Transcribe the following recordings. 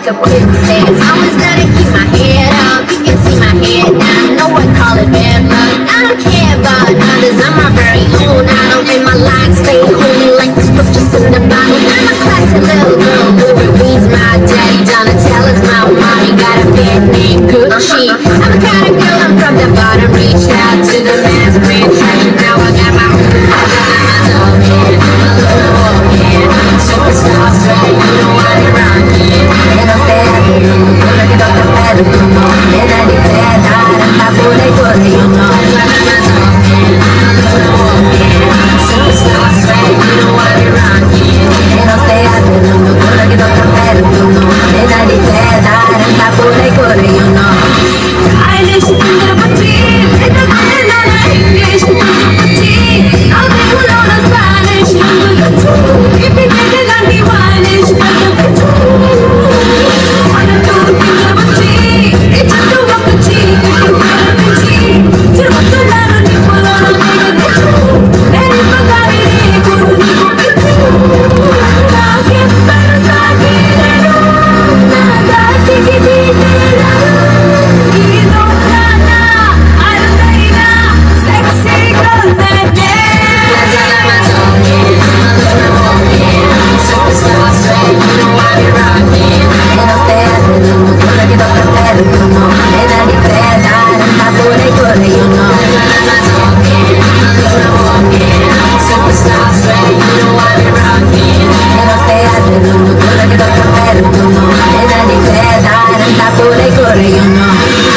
నేను పేరును తొలగి దొక్క పేరును నేనది పేదారంత పూలై కొరియును Superstar, straight. You know I be rocking. నేను పేరును తొలగి దొక్క పేరును నేనది పేదారంత పూలై కొరియును Eilish తుంగరపట్టి ఎక్కడున్నాన ఇంగ్లీష్ తుంగరపట్టి నా తెలుగులోన స్పానిష్ తుంగరచ్చు ఇప్పి తెగలాంటి వానిష్ తుంగరచ్చు మనతో తుంగరపట్టి ఇచ్చట్టు ఒకచి తుంగరపట్టి తిరుగుతున్నాను నిప్పులోన తుంగరచ్చు నేను పగారి కొడు నీకు నాకే పెరసాగిరను నా దాటికి తీరను Superstar, straight. You know I be rocking. నేను పేరును తొలగి దొక్క పేరును నేనది పేదారంత పూలై కొరియును Superstar, straight. You know I be rocking. నేను పేరును తొలగి దొక్క పేరును నేనది పేదారంత పూలై కొరియును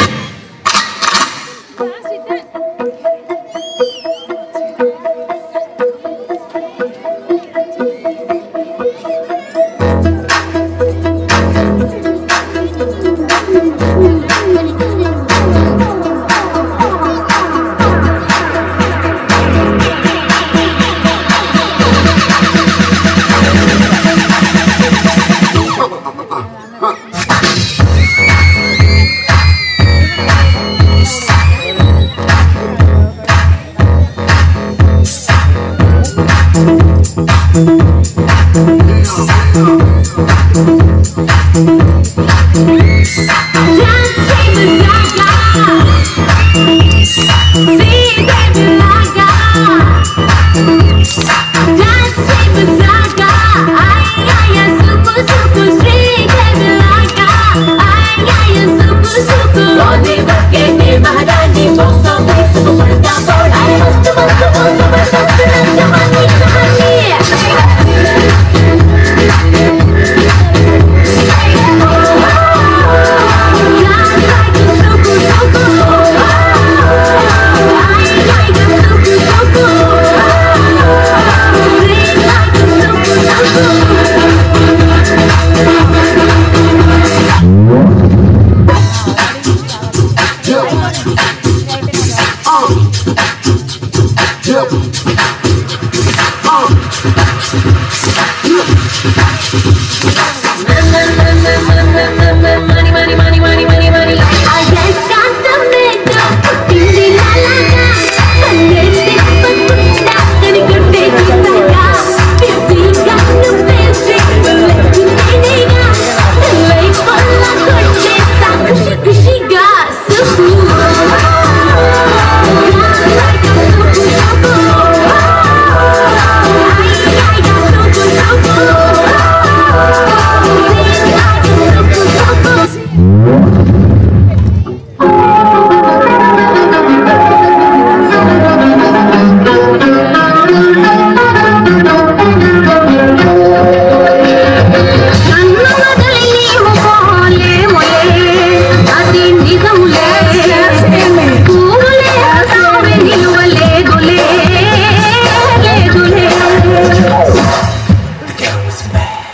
The girl was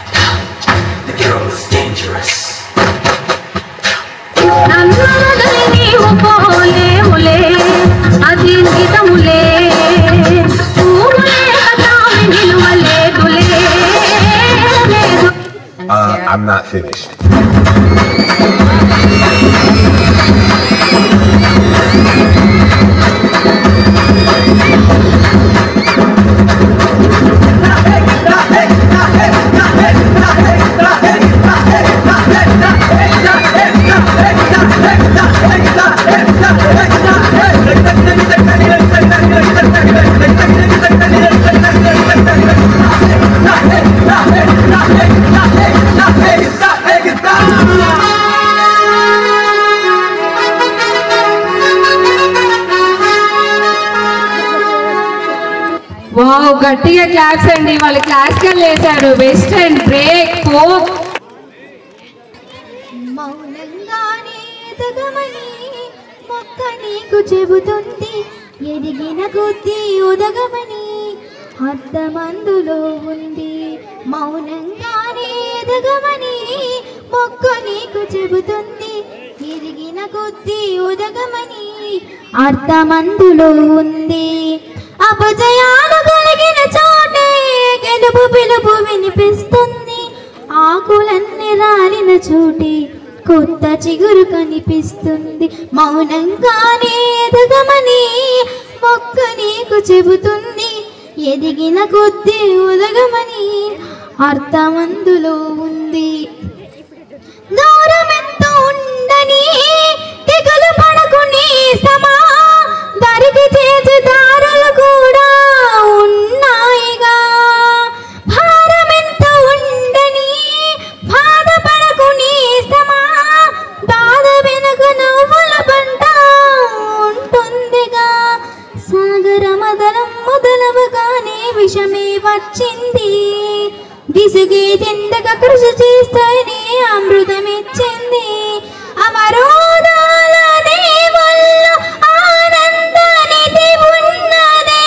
mad. The girl was dangerous. Uh, I'm not finished. Hey, గట్టిగా క్లాప్స్ అండి వాళ్ళు క్లాసికల్ వేశారు వెస్టర్న్ బ్రేక్ పోప్ మౌనంగానే ఎదగమని మొక్క నీకు చెబుతుంది ఎదిగిన కొద్దీ ఉదగమని అర్థమందులో ఉంది మౌనంగానే ఎదగమని మొక్క నీకు చెబుతుంది ఎదిగిన కొద్దీ ఉదగమని అర్థమందులో ఉంది అపజయాలు కలిగిన చోటే గెలుపు పిలుపు వినిపిస్తుంది ఆకులన్నీ రాలిన చోటి కొత్త చిగురు కనిపిస్తుంది మౌనంగానే ఎదగమని మొక్క నీకు చెబుతుంది ఎదిగిన కొద్దీ ఉదగమని అర్థమందులో ఉంది దూరమెంతో ఉండని తెగులు పడకు నేస్తమా దరికి చేసే దారులు కూడా ఉన్నాయిగా భారమెంత ఉండని బాధపడకు నేస్తమా బాధ వెనుక నవ్వుల పంట ఉంటుందిగా సాగర మదనం మొదలవగానే విషమే వచ్చింది దిశగే చెందక కృషి చేస్తేనే అమృతమిచ్చింది అమరోదాల దేవుల్లో ఆనందానిది ఉన్నదే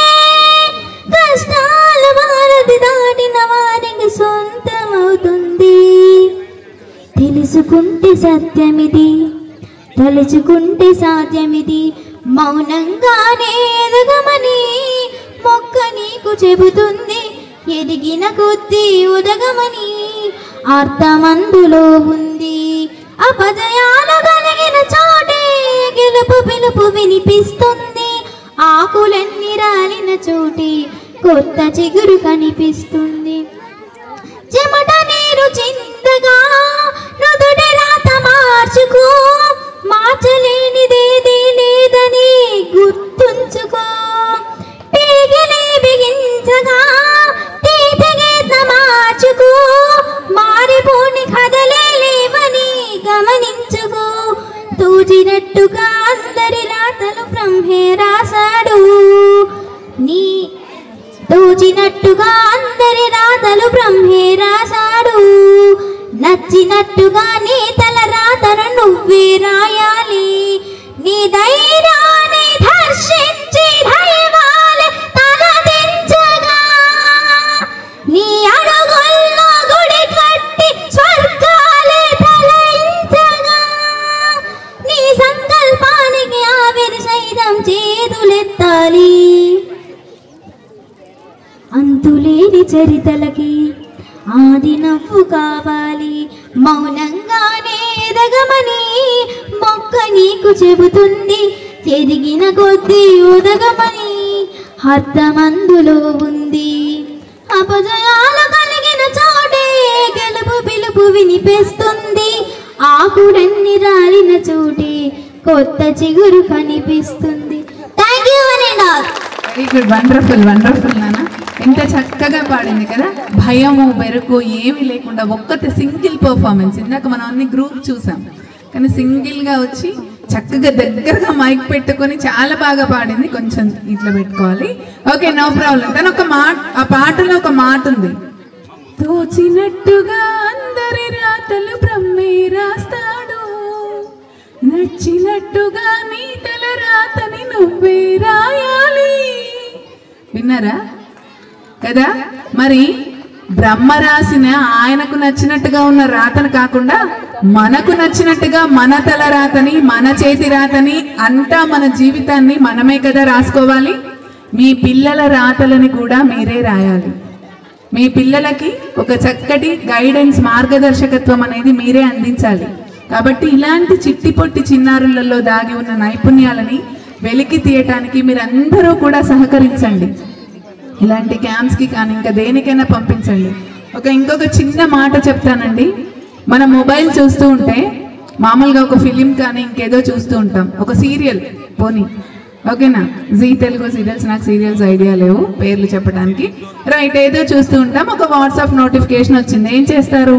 కష్టాల వారధి దాటిన వారికి సొంతమవుతుంది తెలుసుకుంటే సత్యమిది తలుచుకుంటే సాధ్యమిది మౌనంగానే ఎదగమని మొక్క నీకు చెబుతుంది ఎదిగిన కొద్దీ ఉదగమని అర్థమందులో ఉంది అపజయాలు కలిగిన చోటే గెలుపు పిలుపు వినిపిస్తుంది ఆకులన్నీ రాలిన చోటి కొత్త చిగురు కనిపిస్తుంది చెమట నీరు చిందగా నుదుటి రాత మార్చుకో మార్చలేనిదేది లేదని గుర్తుంచుకో పీగిలి బిగించగా తీతగీత మార్చుకో మారిపోని కథలే లేవని గమనించుకో తూచినట్టుగా అందరి రాతలు బ్రహ్మే రాశాడు నీ తోచినట్టుగా అందరి రాతలు బ్రహ్మే రాశాడు నచ్చినట్టుగా నీ తల రాతను నువ్వే రాయాలి నీ ధైర్యాన్ని దర్శించి దైవాలే తలదించగా నీ అడుగుల్లో గుడి కట్టి స్వర్గాలే తలయించగా నీ సంకల్పానికి ఆవిరి సైతం చేతులెత్తాలి అంతులేని చరితలకి ఆది నవ్వు కావాలి మౌనంగానే ఎదగమని మొక్క నీకు చెబుతుంది ఎదిగిన కొద్దీ ఉదగమని అర్థమందులో ఉంది అపజయాలు కలిగిన చోటే గెలుపు పిలుపు వినిపిస్తుంది ఆకుడన్ని రాలిన చోటే కొత్త చిగురు కనిపిస్తుంది థ్యాంక్ యూ అని వెరీ గుడ్ వండర్ఫుల్ వండర్ఫుల్ నాన్న ఎంత చక్కగా పాడింది కదా భయము బెరుకు ఏమీ లేకుండా ఒక్కటి సింగిల్ పర్ఫార్మెన్స్ ఇందాక మనం అన్ని గ్రూప్ చూసాం కానీ సింగిల్ గా వచ్చి చక్కగా దగ్గరగా మైక్ పెట్టుకొని చాలా బాగా పాడింది కొంచెం ఇట్లా పెట్టుకోవాలి ఓకే నో ప్రాబ్లం కానీ ఒక మాట ఆ పాటలో ఒక మాట ఉంది తోచినట్టుగా అందరి రాతలు బ్రహ్మే రాస్తాడు నచ్చినట్టుగా నీ తల రాతని నువ్వే రాయాలి విన్నారా కదా మరి బ్రహ్మ రాసిన ఆయనకు నచ్చినట్టుగా ఉన్న రాతను కాకుండా మనకు నచ్చినట్టుగా మన తల రాతని మన చేతి రాతని అంతా మన జీవితాన్ని మనమే కదా రాసుకోవాలి మీ పిల్లల రాతలని కూడా మీరే రాయాలి మీ పిల్లలకి ఒక చక్కటి గైడెన్స్ మార్గదర్శకత్వం అనేది మీరే అందించాలి కాబట్టి ఇలాంటి చిట్టి పొట్టి చిన్నారులలో దాగి ఉన్న నైపుణ్యాలని వెలికి తీయటానికి మీరందరూ కూడా సహకరించండి ఇలాంటి క్యాంప్స్కి కానీ ఇంకా దేనికైనా పంపించండి ఒక ఇంకొక చిన్న మాట చెప్తానండి మన మొబైల్ చూస్తూ ఉంటే మామూలుగా ఒక ఫిలిం కానీ ఇంకేదో చూస్తూ ఉంటాం ఒక సీరియల్ పోనీ ఓకేనా జీ తెలుగు సీరియల్స్ నాకు సీరియల్స్ ఐడియా లేవు పేర్లు చెప్పడానికి రైట్ ఏదో చూస్తూ ఉంటాం ఒక వాట్సాప్ నోటిఫికేషన్ వచ్చింది ఏం చేస్తారు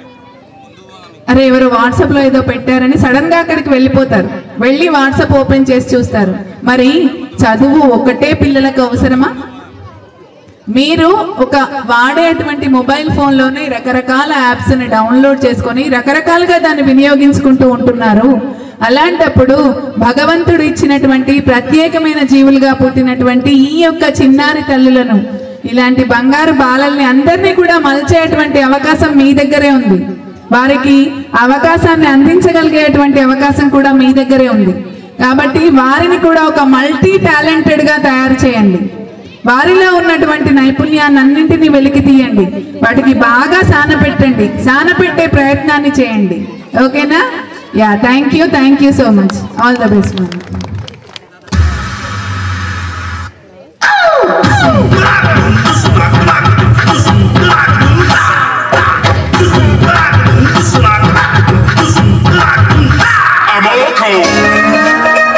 అరే ఎవరు వాట్సాప్ లో ఏదో పెట్టారని సడన్ గా అక్కడికి వెళ్ళిపోతారు వెళ్ళి వాట్సాప్ ఓపెన్ చేసి చూస్తారు మరి చదువు ఒకటే పిల్లలకు అవసరమా మీరు ఒక వాడేటువంటి మొబైల్ ఫోన్లోనే రకరకాల యాప్స్ని డౌన్లోడ్ చేసుకొని రకరకాలుగా దాన్ని వినియోగించుకుంటూ ఉంటున్నారు అలాంటప్పుడు భగవంతుడు ఇచ్చినటువంటి ప్రత్యేకమైన జీవులుగా పుట్టినటువంటి ఈ యొక్క చిన్నారి తల్లులను ఇలాంటి బంగారు బాలల్ని అందరినీ కూడా మలిచేటువంటి అవకాశం మీ దగ్గరే ఉంది వారికి అవకాశాన్ని అందించగలిగేటువంటి అవకాశం కూడా మీ దగ్గరే ఉంది కాబట్టి వారిని కూడా ఒక మల్టీ టాలెంటెడ్ గా తయారు చేయండి వారిలో ఉన్నటువంటి నైపుణ్యాన్ని అన్నింటినీ వెలికి తీయండి వాటికి బాగా సాన పెట్టండి సాన పెట్టే ప్రయత్నాన్ని చేయండి ఓకేనా yeah thank you thank you so much all the best ma'am I'm all cold.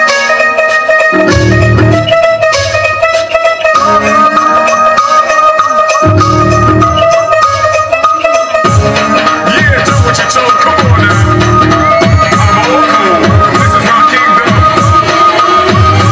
Yeah, do what you're told. Come on now. I'm all cold. This is my kingdom.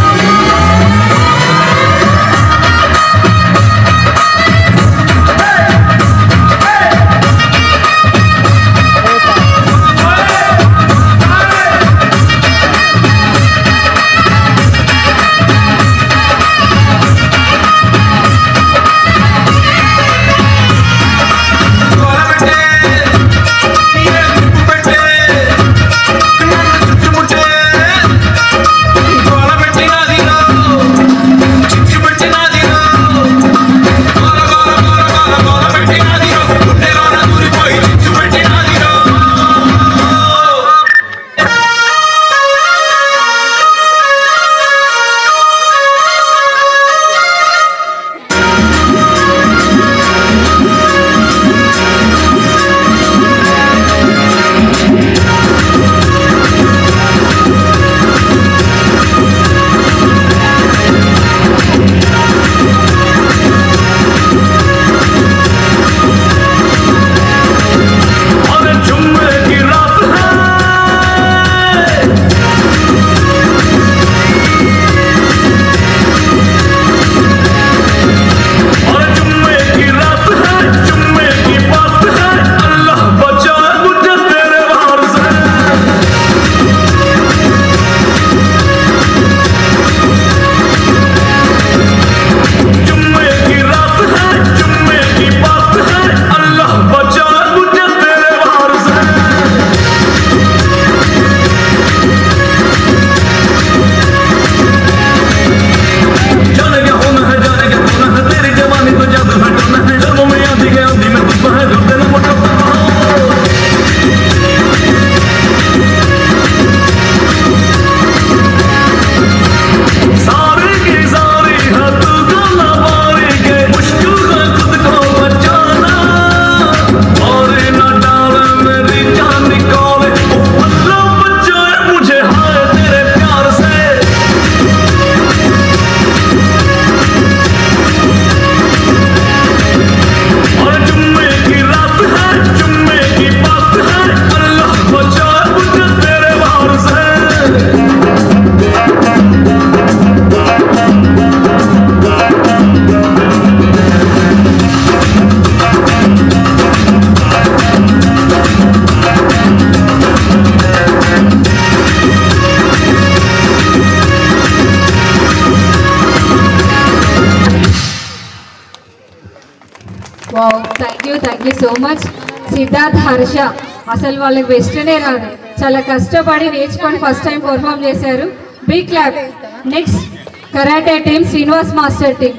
Wow thank you thank you so much Siddharth Harsha అసలు వాళ్ళకి వెస్టర్నే రాదు చాలా కష్టపడి నేర్చుకొని first time perform చేశారు big clap next karate team Srinivas master team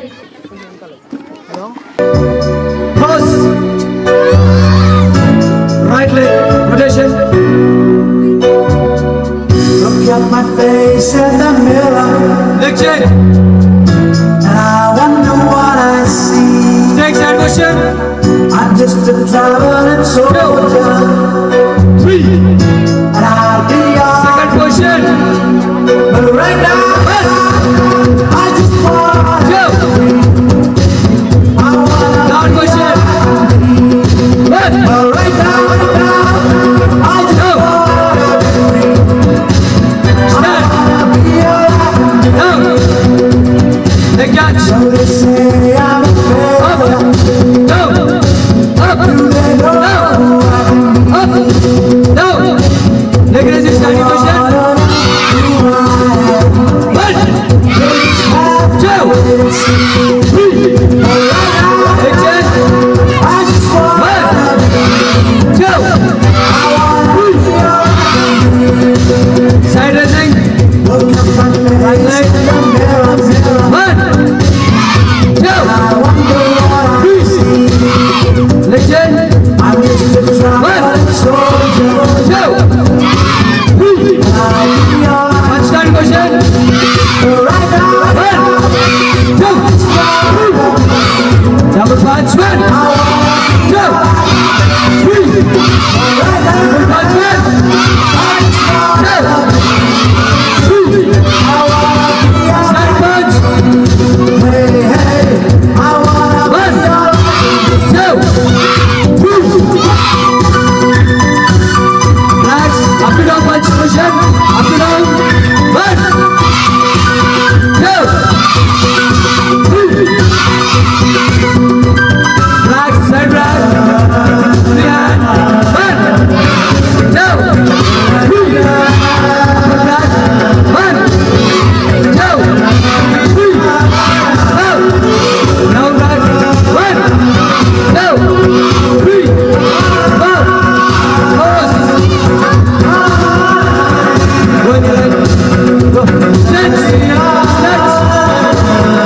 Pause. Right leg rotation. Look at my face in the mirror, Leg check. and I wonder what I see. Take side motion. I'm just a traveling soldier, Three. and I'll be Second on. position. But right now, I just want Two. I wanna Third be position. One. But right now, right now, I just Two. Stand. wanna be alive. Down. Leg catch. So they say I'm a failure. punch, one, two, three. Double punch, one, two, three. Side punch. One, two, three. Relax. Up and down punch motion. Up and down. One, two, three. Relax. Side drag. Three hand. One, two, three. Upper drag. One, two, three. Out. Down drag. One, two, three. Out. Pause. One leg. Go. Stretch. Stretch.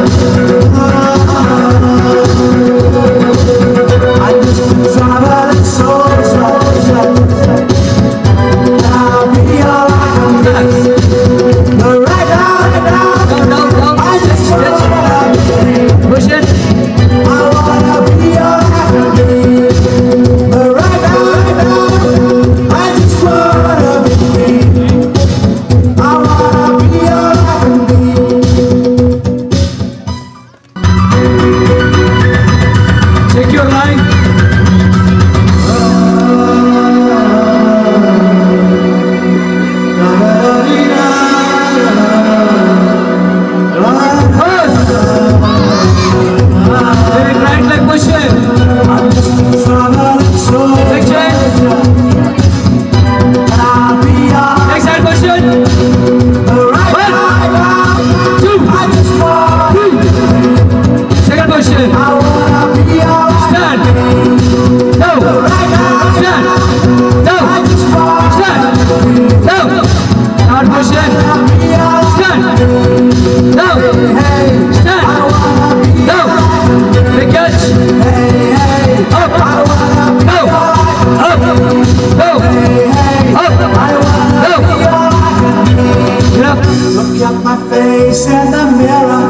I just traveling soldier. I'll be alright. But right now, right now, Down, down, down. I just wanna be. Push it. I wanna be alright. But right now, right now, I just wanna be. I wanna be alright. Check your line. Pause. Take right leg push it. I'm just traveling soldier. Leg change. I'll be alright. Next side push it. Right One. now, right now, Two. I just wanna Three. Second push it. I wanna be alright. Stand. No. Right now, Stand. No. I just wanna Stand. No. Hard push it. be alright. Stand. No. Hey, Stand. I wanna be No. Big catch. hey, hey, Up. I wanna be No. Up. No. Up. I wanna No. be alright. Get up. Look at my face in the mirror.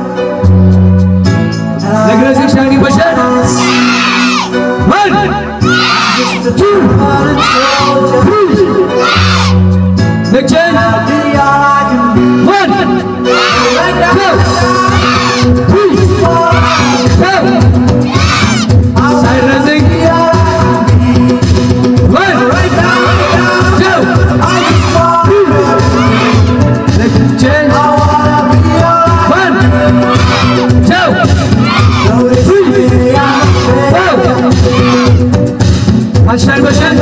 And I Leg raising, standing push it. One. just a Two. traveling soldier. Three. Leg change. I'll be all I can be. One. Right now, Two. Three. Four. Side raising. be all I can be. One. Right now, Two. I just wanna Leg change. I wanna be alright. One. Two. Though they say I'm a Four. Punch side motion.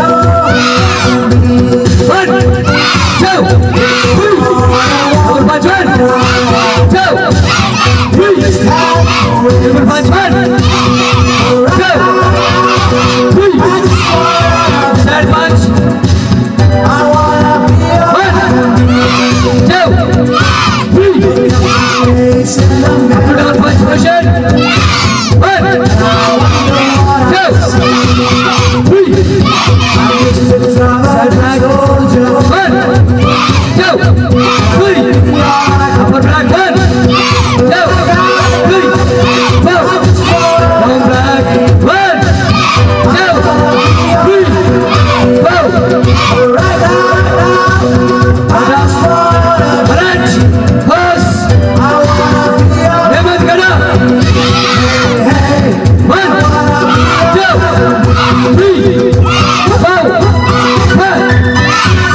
One. Two. Three. Double punch one. Two. Three. Double punch one. Two. Three. Side punch. I wanna be One. Two. Three. face in the Up mirror. and down punch motion. One. Two. Three. Just a Side traveling drag. soldier. One. Two. Three. Upper drag. One. Two. Three. Four. Down drag. One. Two. Three. Four. Right now, I just wanna Branch. Pass. I wanna be alright. Never get up. One. Two. Three. Four. Five.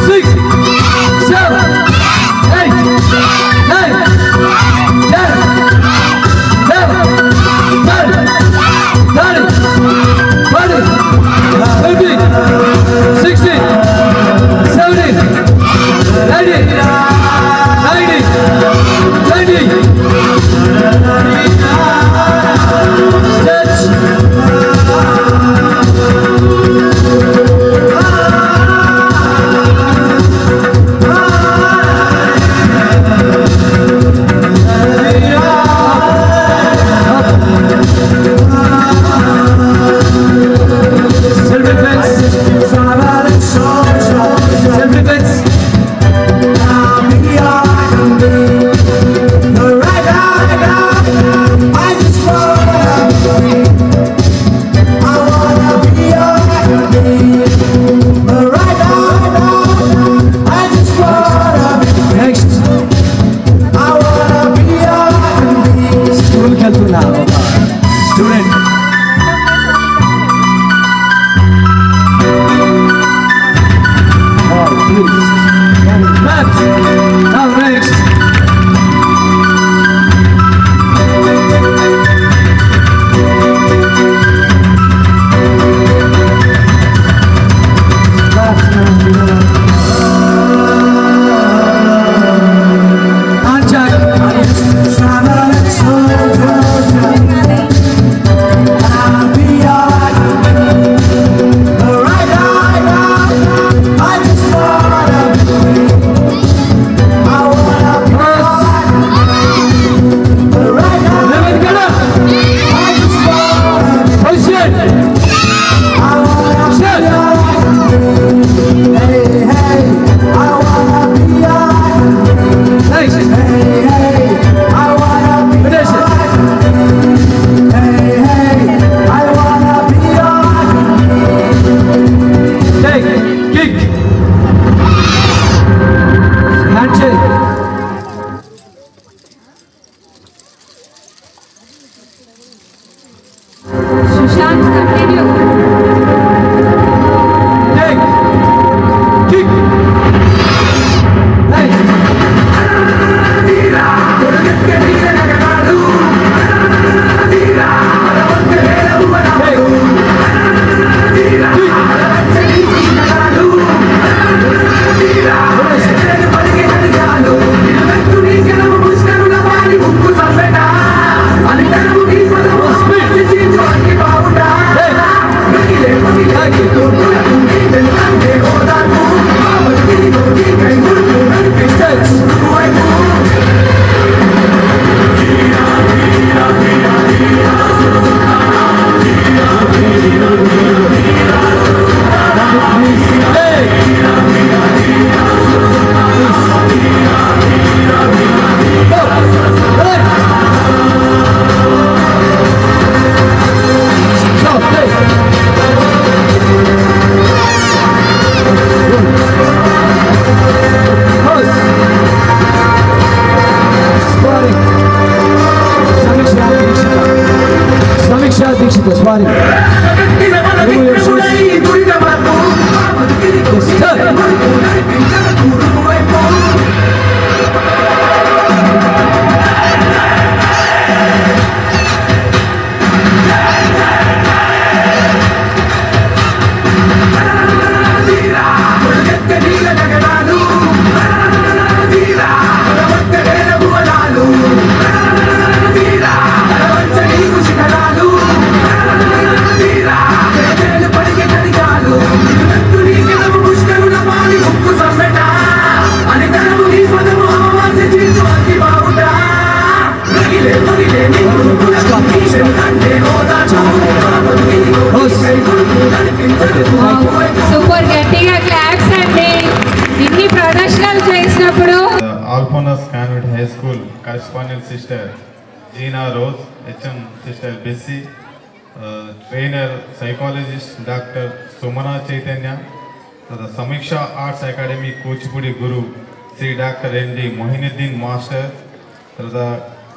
Super గట్టిగా claps అండి ఇన్ని ప్రదర్శనలు చేసినప్పుడు Alphanas Convent High School correspondent sister Gina Rose, HM sister Bessie, uh, trainer psychologist Dr. Sumana Chaitanya, uh, the Samiksha Arts Academy Kuchipudi Guru Sri Dr. N.D. Mohinuddin Master, uh, the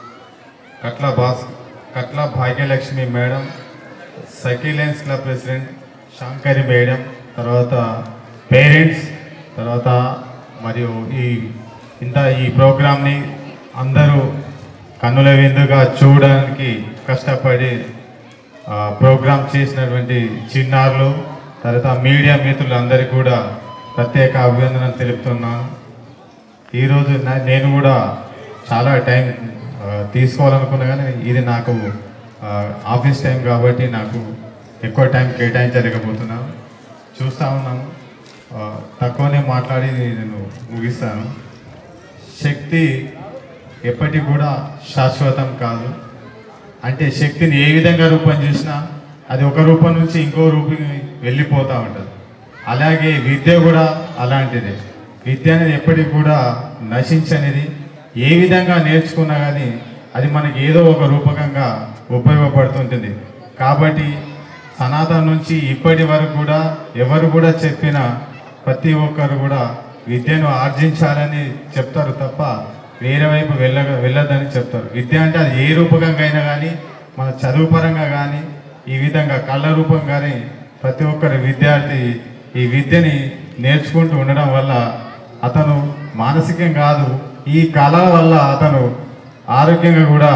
Katla Bas Katla Bhagyalakshmi Madam, cycle Lions club president Shankari madam తర్వాత parents తర్వాత మరియు ఈ ఇంత ఈ ప్రోగ్రామ్ని అందరూ కన్నుల విందుగా చూడడానికి కష్టపడి ఆ, ప్రోగ్రామ్ చేసినటువంటి చిన్నారులు తర్వాత మీడియా మిత్రులందరికీ కూడా ప్రత్యేక అభినందనలు తెలుపుతున్నాను ఈరోజు నా- నేను కూడా చాలా టైం ఆ, తీసుకోవాలనుకున్నా కానీ ఇది నాకు ఆ, ఆఫీస్ టైం కాబట్టి నాకు ఎక్కువ టైం కేటాయించలేకపోతున్నాను చూస్తూ ఉన్నాను ఆ, తక్కువనే మాట్లాడి నేను ముగిస్తాను శక్తి ఎప్పటికి కూడా శాశ్వతం కాదు అంటే శక్తిని ఏ విధంగా రూపం చేసినా అది ఒక రూపం నుంచి ఇంకో రూపం వెళ్ళిపోతూ ఉంటుంది అలాగే విద్య కూడా అలాంటిదే విద్య అనేది ఎప్పటికి కూడా నశించనిది ఏ విధంగా నేర్చుకున్నా కానీ అది మనకి ఏదో ఒక రూపకంగా ఉపయోగపడుతుంటుంది కాబట్టి సనాతన నుంచి ఇప్పటి వరకు కూడా ఎవరు కూడా చెప్పిన ప్రతి ఒక్కరు కూడా విద్యను ఆర్జించాలని చెప్తారు తప్ప వేరే వైపు వెళ్ళ వెళ్ళదని చెప్తారు విద్య అంటే అది ఏ రూపకంగా అయినా కానీ మన చదువు పరంగా కానీ ఈ విధంగా కళ్ళ రూపం కానీ ప్రతి ఒక్కరి విద్యార్థి ఈ విద్యని నేర్చుకుంటూ ఉండడం వల్ల అతను మానసికంగా కాదు ఈ కళ వల్ల అతను ఆరోగ్యంగా కూడా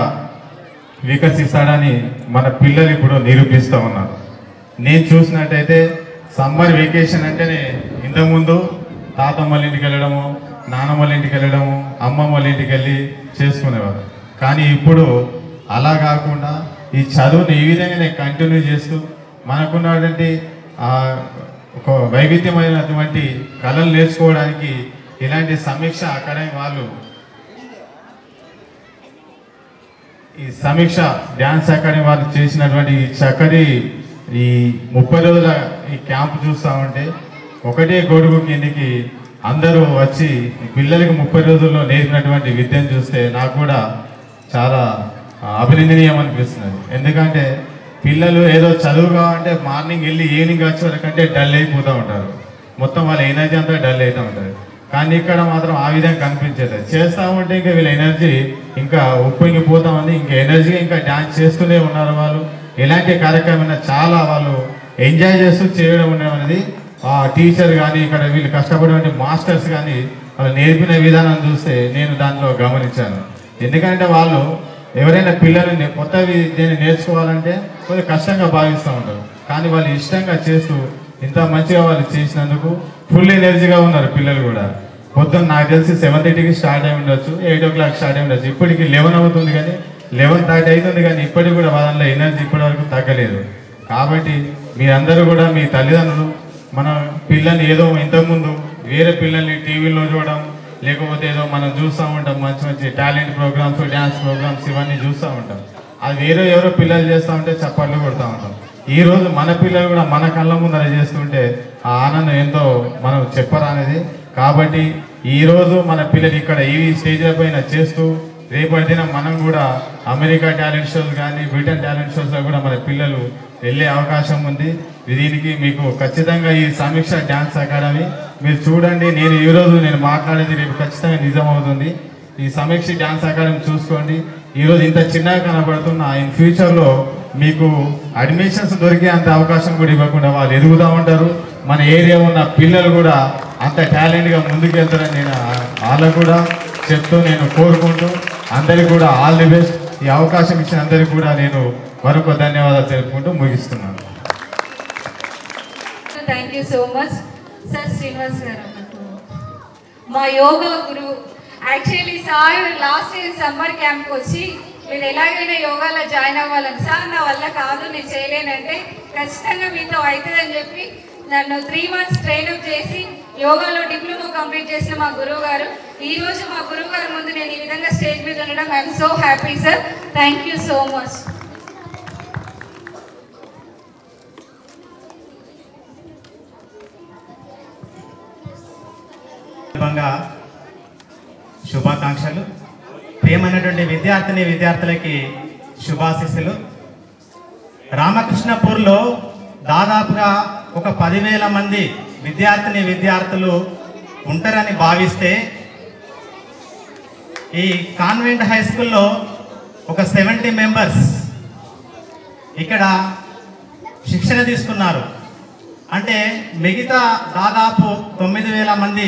వికసిస్తాడని మన పిల్లలు ఇప్పుడు నిరూపిస్తూ ఉన్నారు నేను చూసినట్టయితే సమ్మర్ వెకేషన్ అంటేనే ఇంతకుముందు తాతమ్మ వాళ్ళ ఇంటికి వెళ్ళడము నానమ్మ వాళ్ళ ఇంటికి వెళ్ళడము అమ్మమ్మ వాళ్ళ ఇంటికి వెళ్ళి చేసుకునేవారు కానీ ఇప్పుడు అలా కాకుండా ఈ చదువుని ఈ విధంగానే కంటిన్యూ చేస్తూ మనకున్నటువంటి ఆ, ఒక వైవిధ్యమైనటువంటి కళలు నేర్చుకోవడానికి ఇలాంటి సమీక్ష అకాడమీ వాళ్ళు ఈ సమీక్ష డ్యాన్స్ అకాడమీ వాళ్ళు చేసినటువంటి ఈ చక్కటి ఈ ముప్పై రోజుల ఈ క్యాంప్ చూస్తా ఉంటే ఒకటే గొడుగు కిందికి అందరూ వచ్చి ఈ పిల్లలకి ముప్పై రోజుల్లో నేర్పినటువంటి విద్యను చూస్తే నాకు కూడా చాలా ఆ, అభినందనీయం అనిపిస్తున్నది ఎందుకంటే పిల్లలు ఏదో చదువు కావాలంటే మార్నింగ్ వెళ్ళి ఈవినింగ్ వచ్చే వరకంటే డల్ అయిపోతూ ఉంటారు మొత్తం వాళ్ళ ఎనర్జీ అంతా డల్ అవుతూ ఉంటుంది కానీ ఇక్కడ మాత్రం ఆ విధంగా కనిపించదు చేస్తా ఉంటే ఇంకా వీళ్ళ ఎనర్జీ ఇంకా ఉప్పొంగిపోతా ఉంది ఇంకా ఎనర్జీగా ఇంకా డాన్స్ చేస్తూనే ఉన్నారు వాళ్ళు ఎలాంటి కార్యక్రమం చాలా వాళ్ళు ఎంజాయ్ చేస్తూ చేయడం ఉండడం అనేది ఆ టీచర్ కానీ ఇక్కడ వీళ్ళు కష్టపడే మాస్టర్స్ కానీ వాళ్ళు నేర్పిన విధానం చూస్తే నేను దాంట్లో గమనించాను ఎందుకంటే వాళ్ళు ఎవరైనా పిల్లలు నే- కొత్త విద్యని నేర్చుకోవాలంటే కొద్దిగా కష్టంగా భావిస్తూ ఉంటారు కానీ వాళ్ళు ఇష్టంగా చేస్తూ ఇంత మంచిగా వాళ్ళు చేసినందుకు ఫుల్ ఎనర్జీగా ఉన్నారు పిల్లలు కూడా పొద్దున్న నాకు తెలిసి సెవెన్ థర్టీకి స్టార్ట్ అయి ఉండొచ్చు ఎయిట్ ఓ క్లాక్ స్టార్ట్ అయి ఉండొచ్చు ఇప్పటికి లెవెన్ అవుతుంది కానీ లెవెన్ థర్టీ అవుతుంది కానీ ఇప్పటికి కూడా వాళ్ళ ఎనర్జీ ఇప్పటి వరకు తగ్గలేదు కాబట్టి మీరందరూ కూడా మీ తల్లిదండ్రులు మన పిల్లల్ని ఏదో ఇంతకుముందు వేరే పిల్లల్ని టీవీలో చూడడం లేకపోతే ఏదో మనం చూస్తూ ఉంటాం మంచి మంచి టాలెంట్ ప్రోగ్రామ్స్ డ్యాన్స్ ప్రోగ్రామ్స్ ఇవన్నీ చూస్తూ ఉంటాం అది వేరే ఎవరో పిల్లలు చేస్తూ ఉంటే చప్పట్లు కొడతా ఉంటాం ఈ రోజు మన పిల్లలు కూడా మన కళ్ళ ముందర చేస్తుంటే ఆ ఆనందం ఎంతో మనం చెప్పరానిది కాబట్టి ఈ రోజు మన పిల్లలు ఇక్కడ ఈ స్టేజ్ పైన చేస్తూ రేపటి దినం మనం కూడా అమెరికా టాలెంట్ షోస్ కానీ బ్రిటన్ టాలెంట్ షోస్ లో కూడా మన పిల్లలు వెళ్ళే అవకాశం ఉంది దీనికి మీకు ఖచ్చితంగా ఈ సమీక్ష డ్యాన్స్ అకాడమీ మీరు చూడండి నేను ఈ రోజు నేను మాట్లాడేది రేపు ఖచ్చితంగా నిజం అవుతుంది ఈ సమీక్ష డ్యాన్స్ అకాడమీ చూసుకోండి ఈ రోజు ఇంత చిన్నగా కనబడుతున్న ఇన్ ఫ్యూచర్ లో మీకు అడ్మిషన్స్ దొరికే అంత అవకాశం కూడా ఇవ్వకుండా వాళ్ళు ఎదుగుతూ ఉంటారు మన ఏరియా ఉన్న పిల్లలు కూడా అంత టాలెంట్ గా ముందుకెళ్తారని నేను ఆ- వాళ్ళకు కూడా చెప్తూ నేను కోరుకుంటూ అందరికి కూడా ఆల్ ది బెస్ట్ ఈ అవకాశం ఇచ్చిన అందరికి కూడా నేను మరొక ధన్యవాదాలు తెలుపుకుంటూ ముగిస్తున్నాను thank you so much sir Srinivas garu మా యోగా గురువు actually sir last year summer క్యాంప్కి వచ్చి మీరు ఎలాగైనా యోగాలో జాయిన్ అవ్వాలని సార్ నా వల్ల కాదు నేను చేయలేనంటే ఖచ్చితంగా మీతో అవుతుందని చెప్పి నన్ను త్రీ మంత్స్ ట్రైనప్ చేసి యోగాలో డిప్లొమా కంప్లీట్ చేసిన మా గురువు గారు ఈ రోజు మా గురువు గారి ముందు నేను ఈ విధంగా స్టేజ్ మీద ఉండడం I'm so happy sir thank you so much సందర్భంగా శుభాకాంక్షలు ప్రియమైనటువంటి విద్యార్థిని విద్యార్థులకి శుభాశీస్సులు రామకృష్ణపూర్లో దాదాపుగా ఒక పదివేల మంది విద్యార్థిని విద్యార్థులు ఉంటారని భావిస్తే ఈ కాన్వెంట్ హై స్కూల్లో ఒక సెవెంటీ మెంబర్స్ ఇక్కడ శిక్షణ తీసుకున్నారు అంటే మిగతా దాదాపు తొమ్మిది వేల మంది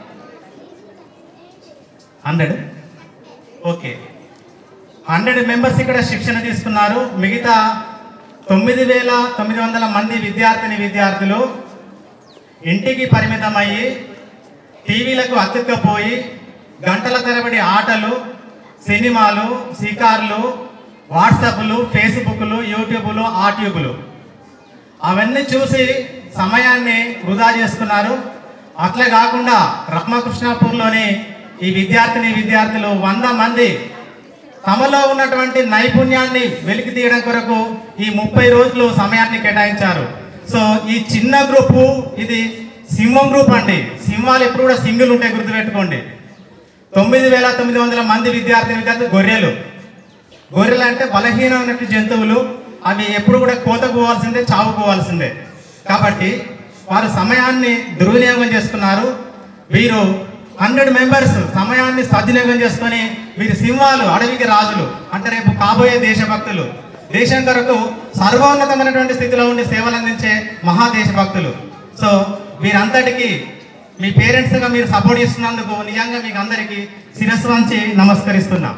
హండ్రెడ్ ఓకే హండ్రెడ్ మెంబర్స్ ఇక్కడ శిక్షణ తీసుకున్నారు మిగతా తొమ్మిది వేల తొమ్మిది వందల మంది విద్యార్థిని విద్యార్థులు ఇంటికి పరిమితమయ్యి టీవీలకు అతుక్కపోయి గంటల తరబడి ఆటలు సినిమాలు షికార్లు వాట్సాప్లు ఫేస్బుక్లు యూట్యూబ్లు ఆట్యూబ్లు అవన్నీ చూసి సమయాన్ని వృధా చేస్తున్నారు అట్లే కాకుండా రామకృష్ణాపూర్లోని ఈ విద్యార్థిని విద్యార్థులు వంద మంది తమలో ఉన్నటువంటి నైపుణ్యాన్ని వెలికి తీయడం కొరకు ఈ ముప్పై రోజులు సమయాన్ని కేటాయించారు సో ఈ చిన్న గ్రూపు ఇది సింహం గ్రూప్ అండి సింహాలు ఎప్పుడు కూడా సింగిల్ ఉంటాయి గుర్తుపెట్టుకోండి తొమ్మిది వేల తొమ్మిది వందల మంది విద్యార్థి విద్యార్థులు గొర్రెలు గొర్రెలు అంటే బలహీనమైనటువంటి జంతువులు అవి ఎప్పుడు కూడా కోతకు పోవాల్సిందే చావు పోవాల్సిందే కాబట్టి వారు సమయాన్ని దుర్వినియోగం చేసుకున్నారు వీరు హండ్రెడ్ మెంబర్స్ సమయాన్ని సద్వినియోగం చేసుకొని వీరు సింహాలు అడవికి రాజులు అంటే రేపు కాబోయే దేశభక్తులు దేశం కొరకు సర్వోన్నతమైనటువంటి స్థితిలో ఉండి సేవలు అందించే మహా దేశభక్తులు సో వీరంతటికి మీ పేరెంట్స్గా మీరు సపోర్ట్ చేస్తున్నందుకు నిజంగా మీకు అందరికీ శిరస్సు వంచి నమస్కరిస్తున్నాం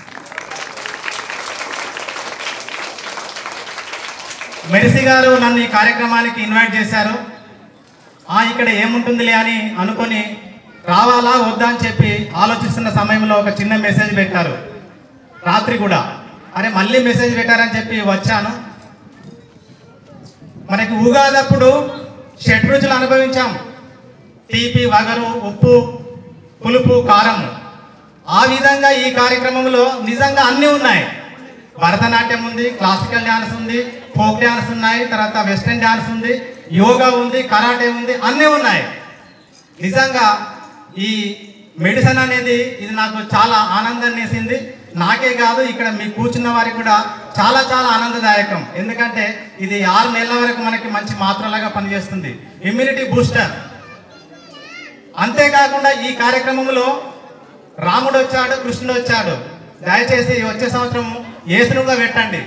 మెరిసి గారు నన్ను ఈ కార్యక్రమానికి ఇన్వైట్ చేశారు ఆ ఇక్కడ ఏముంటుందిలే అని అనుకొని రావాలా వద్దా అని చెప్పి ఆలోచిస్తున్న సమయంలో ఒక చిన్న మెసేజ్ పెట్టారు రాత్రి కూడా అరే మళ్ళీ మెసేజ్ పెట్టారని చెప్పి వచ్చాను మనకి ఉగాదప్పుడు షడ్ రుచులు అనుభవించాం తీపి వగరు ఉప్పు పులుపు కారం ఆ విధంగా ఈ కార్యక్రమంలో నిజంగా అన్నీ ఉన్నాయి భరతనాట్యం ఉంది క్లాసికల్ డ్యాన్స్ ఉంది ఫోక్ డ్యాన్స్ ఉన్నాయి తర్వాత వెస్ట్రన్ డ్యాన్స్ ఉంది యోగా ఉంది కరాటే ఉంది అన్నీ ఉన్నాయి నిజంగా ఈ మెడిసిన్ అనేది ఇది నాకు చాలా ఆనందాన్ని వేసింది నాకే కాదు ఇక్కడ మీ కూర్చున్న వారికి కూడా చాలా చాలా ఆనందదాయకం ఎందుకంటే ఇది ఆరు నెలల వరకు మనకి మంచి మాత్రలాగా పనిచేస్తుంది ఇమ్యూనిటీ బూస్టర్ అంతేకాకుండా ఈ కార్యక్రమంలో రాముడు వచ్చాడు కృష్ణుడు వచ్చాడు దయచేసి వచ్చే సంవత్సరం యేసును కూడా పెట్టండి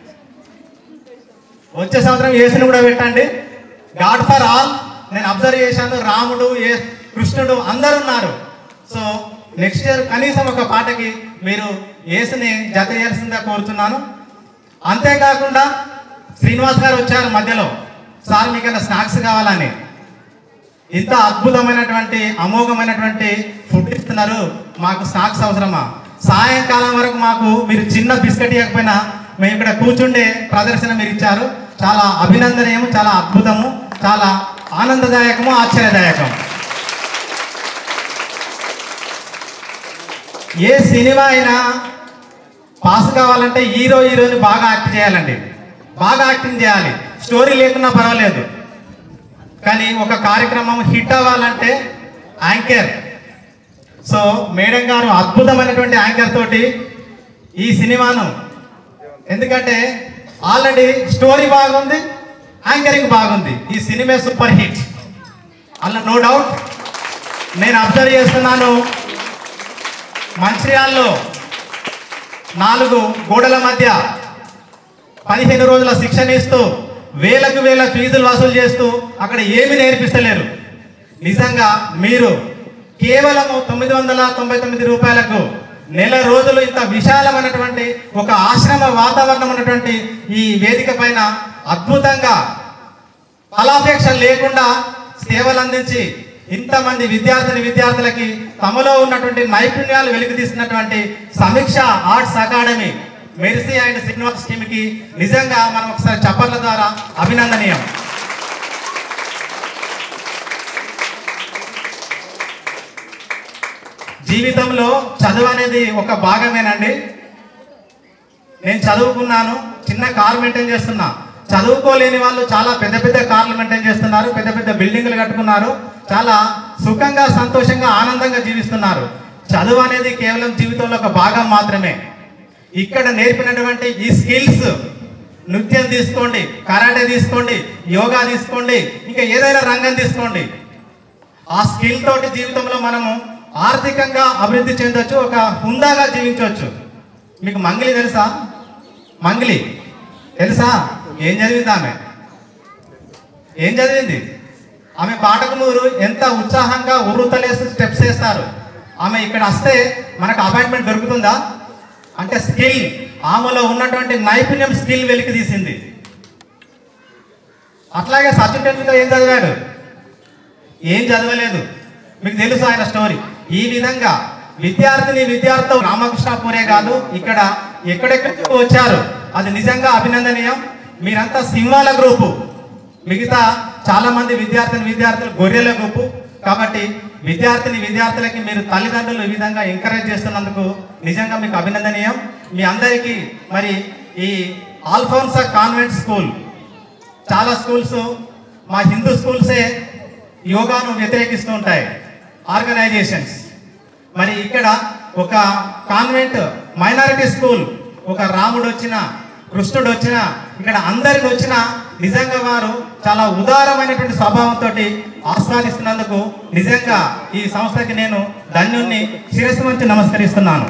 వచ్చే సంవత్సరం యేసును కూడా పెట్టండి గాడ్ ఫర్ ఆల్ నేను అబ్జర్వ్ చేశాను రాముడు ఏ కృష్ణుడు అందరు ఉన్నారు సో నెక్స్ట్ ఇయర్ కనీసం ఒక పాటకి మీరు యేసుని జత చేయాల్సిందిగా కోరుతున్నాను అంతేకాకుండా శ్రీనివాస్ గారు వచ్చారు మధ్యలో సార్ మీకైనా స్నాక్స్ కావాలని ఇంత అద్భుతమైనటువంటి అమోఘమైనటువంటి ఫుడ్ ఇస్తున్నారు మాకు స్నాక్స్ అవసరమా సాయంకాలం వరకు మాకు మీరు చిన్న బిస్కెట్ ఇవ్వకపోయినా మేము ఇక్కడ కూర్చుండే ప్రదర్శన మీరు ఇచ్చారు చాలా అభినందనీయము చాలా అద్భుతము చాలా ఆనందదాయకము ఆశ్చర్యదాయకం ఏ సినిమా అయినా పాస్ కావాలంటే హీరో హీరోని బాగా యాక్ట్ చేయాలండి బాగా యాక్టింగ్ చేయాలి స్టోరీ లేకున్నా పర్వాలేదు కానీ ఒక కార్యక్రమం హిట్ అవ్వాలంటే యాంకర్ సో మేడం గారు అద్భుతమైనటువంటి యాంకర్ తోటి ఈ సినిమాను ఎందుకంటే ఆల్రెడీ స్టోరీ బాగుంది యాంకరింగ్ బాగుంది ఈ సినిమా సూపర్ హిట్ అలా నో డౌట్ నేను అబ్జర్వ్ చేస్తున్నాను మంచిర్యాల్లో నాలుగు గోడల మధ్య పదిహేను రోజుల శిక్షణ ఇస్తూ వేలకు వేల ఫీజులు వసూలు చేస్తూ అక్కడ ఏమి నేర్పిస్తలేరు నిజంగా మీరు కేవలం తొమ్మిది వందల తొంభై తొమ్మిది రూపాయలకు నెల రోజులు ఇంత విశాలమైనటువంటి ఒక ఆశ్రమ వాతావరణం ఉన్నటువంటి ఈ వేదిక పైన అద్భుతంగా ఫలాపేక్ష లేకుండా సేవలు అందించి ఇంతమంది విద్యార్థిని విద్యార్థులకి తమలో ఉన్నటువంటి నైపుణ్యాలు వెలికితీస్తున్నటువంటి Sameeksha arts academy Mercy and Srinivas టీమ్కి నిజంగా మనం ఒకసారి చప్పట్ల ద్వారా అభినందనీయం జీవితంలో చదువు అనేది ఒక భాగమేనండి నేను చదువుకున్నాను చిన్న కార్ మెయింటైన్ చేస్తున్నా చదువుకోలేని వాళ్ళు చాలా పెద్ద పెద్ద కార్లు మెయింటైన్ చేస్తున్నారు పెద్ద పెద్ద బిల్డింగ్లు కట్టుకున్నారు చాలా సుఖంగా సంతోషంగా ఆనందంగా జీవిస్తున్నారు చదువు అనేది కేవలం జీవితంలో ఒక భాగం మాత్రమే ఇక్కడ నేర్పినటువంటి ఈ స్కిల్స్ నృత్యం తీసుకోండి కరాటే తీసుకోండి యోగా తీసుకోండి ఇంకా ఏదైనా రంగం తీసుకోండి ఆ స్కిల్ తోటి జీవితంలో మనము ఆర్థికంగా అభివృద్ధి చెందొచ్చు ఒక హుందాగా జీవించవచ్చు మీకు మంగిలి తెలుసా మంగిలి తెలుసా ఏం చదివింది ఆమె ఏం చదివింది ఆమె పాటకునూరు ఎంత ఉత్సాహంగా ఉర్రుతలేసి స్టెప్స్ వేస్తారు ఆమె ఇక్కడ వస్తే మనకు అపాయింట్మెంట్ దొరుకుతుందా అంటే స్కిల్ ఆమెలో ఉన్నటువంటి నైపుణ్యం స్కిల్ వెలికి తీసింది అట్లాగే సచిన్ టెండూల్కర్ ఏం చదివాడు ఏం చదవలేదు మీకు తెలుసు ఆయన స్టోరీ ఈ విధంగా విద్యార్థిని విద్యార్థులు రామకృష్ణాపురే కాదు ఇక్కడ ఎక్కడెక్కడికి వచ్చారు అది నిజంగా అభినందనీయం మీరంతా సింహాల గ్రూపు మిగతా చాలా మంది విద్యార్థిని విద్యార్థులు గొర్రెల గ్రూపు కాబట్టి విద్యార్థిని విద్యార్థులకి మీరు తల్లిదండ్రులు ఈ విధంగా ఎంకరేజ్ చేస్తున్నందుకు నిజంగా మీకు అభినందనీయం మీ అందరికీ మరి ఈ ఆల్ఫోన్సా కాన్వెంట్ స్కూల్ చాలా స్కూల్స్ మా హిందూ స్కూల్సే యోగాను వ్యతిరేకిస్తూ ఉంటాయి ఆర్గనైజేషన్స్ మరి ఇక్కడ ఒక కాన్వెంట్ మైనారిటీ స్కూల్ ఒక రాముడు వచ్చిన కృష్ణుడు వచ్చిన ఇక్కడ అందరికి వచ్చిన నిజంగా వారు చాలా ఉదారమైనటువంటి స్వభావంతో ఆస్వాదిస్తున్నందుకు నిజంగా ఈ సంస్థకి నేను ధన్యుణ్ణి శిరస్సు వంచి నమస్కరిస్తున్నాను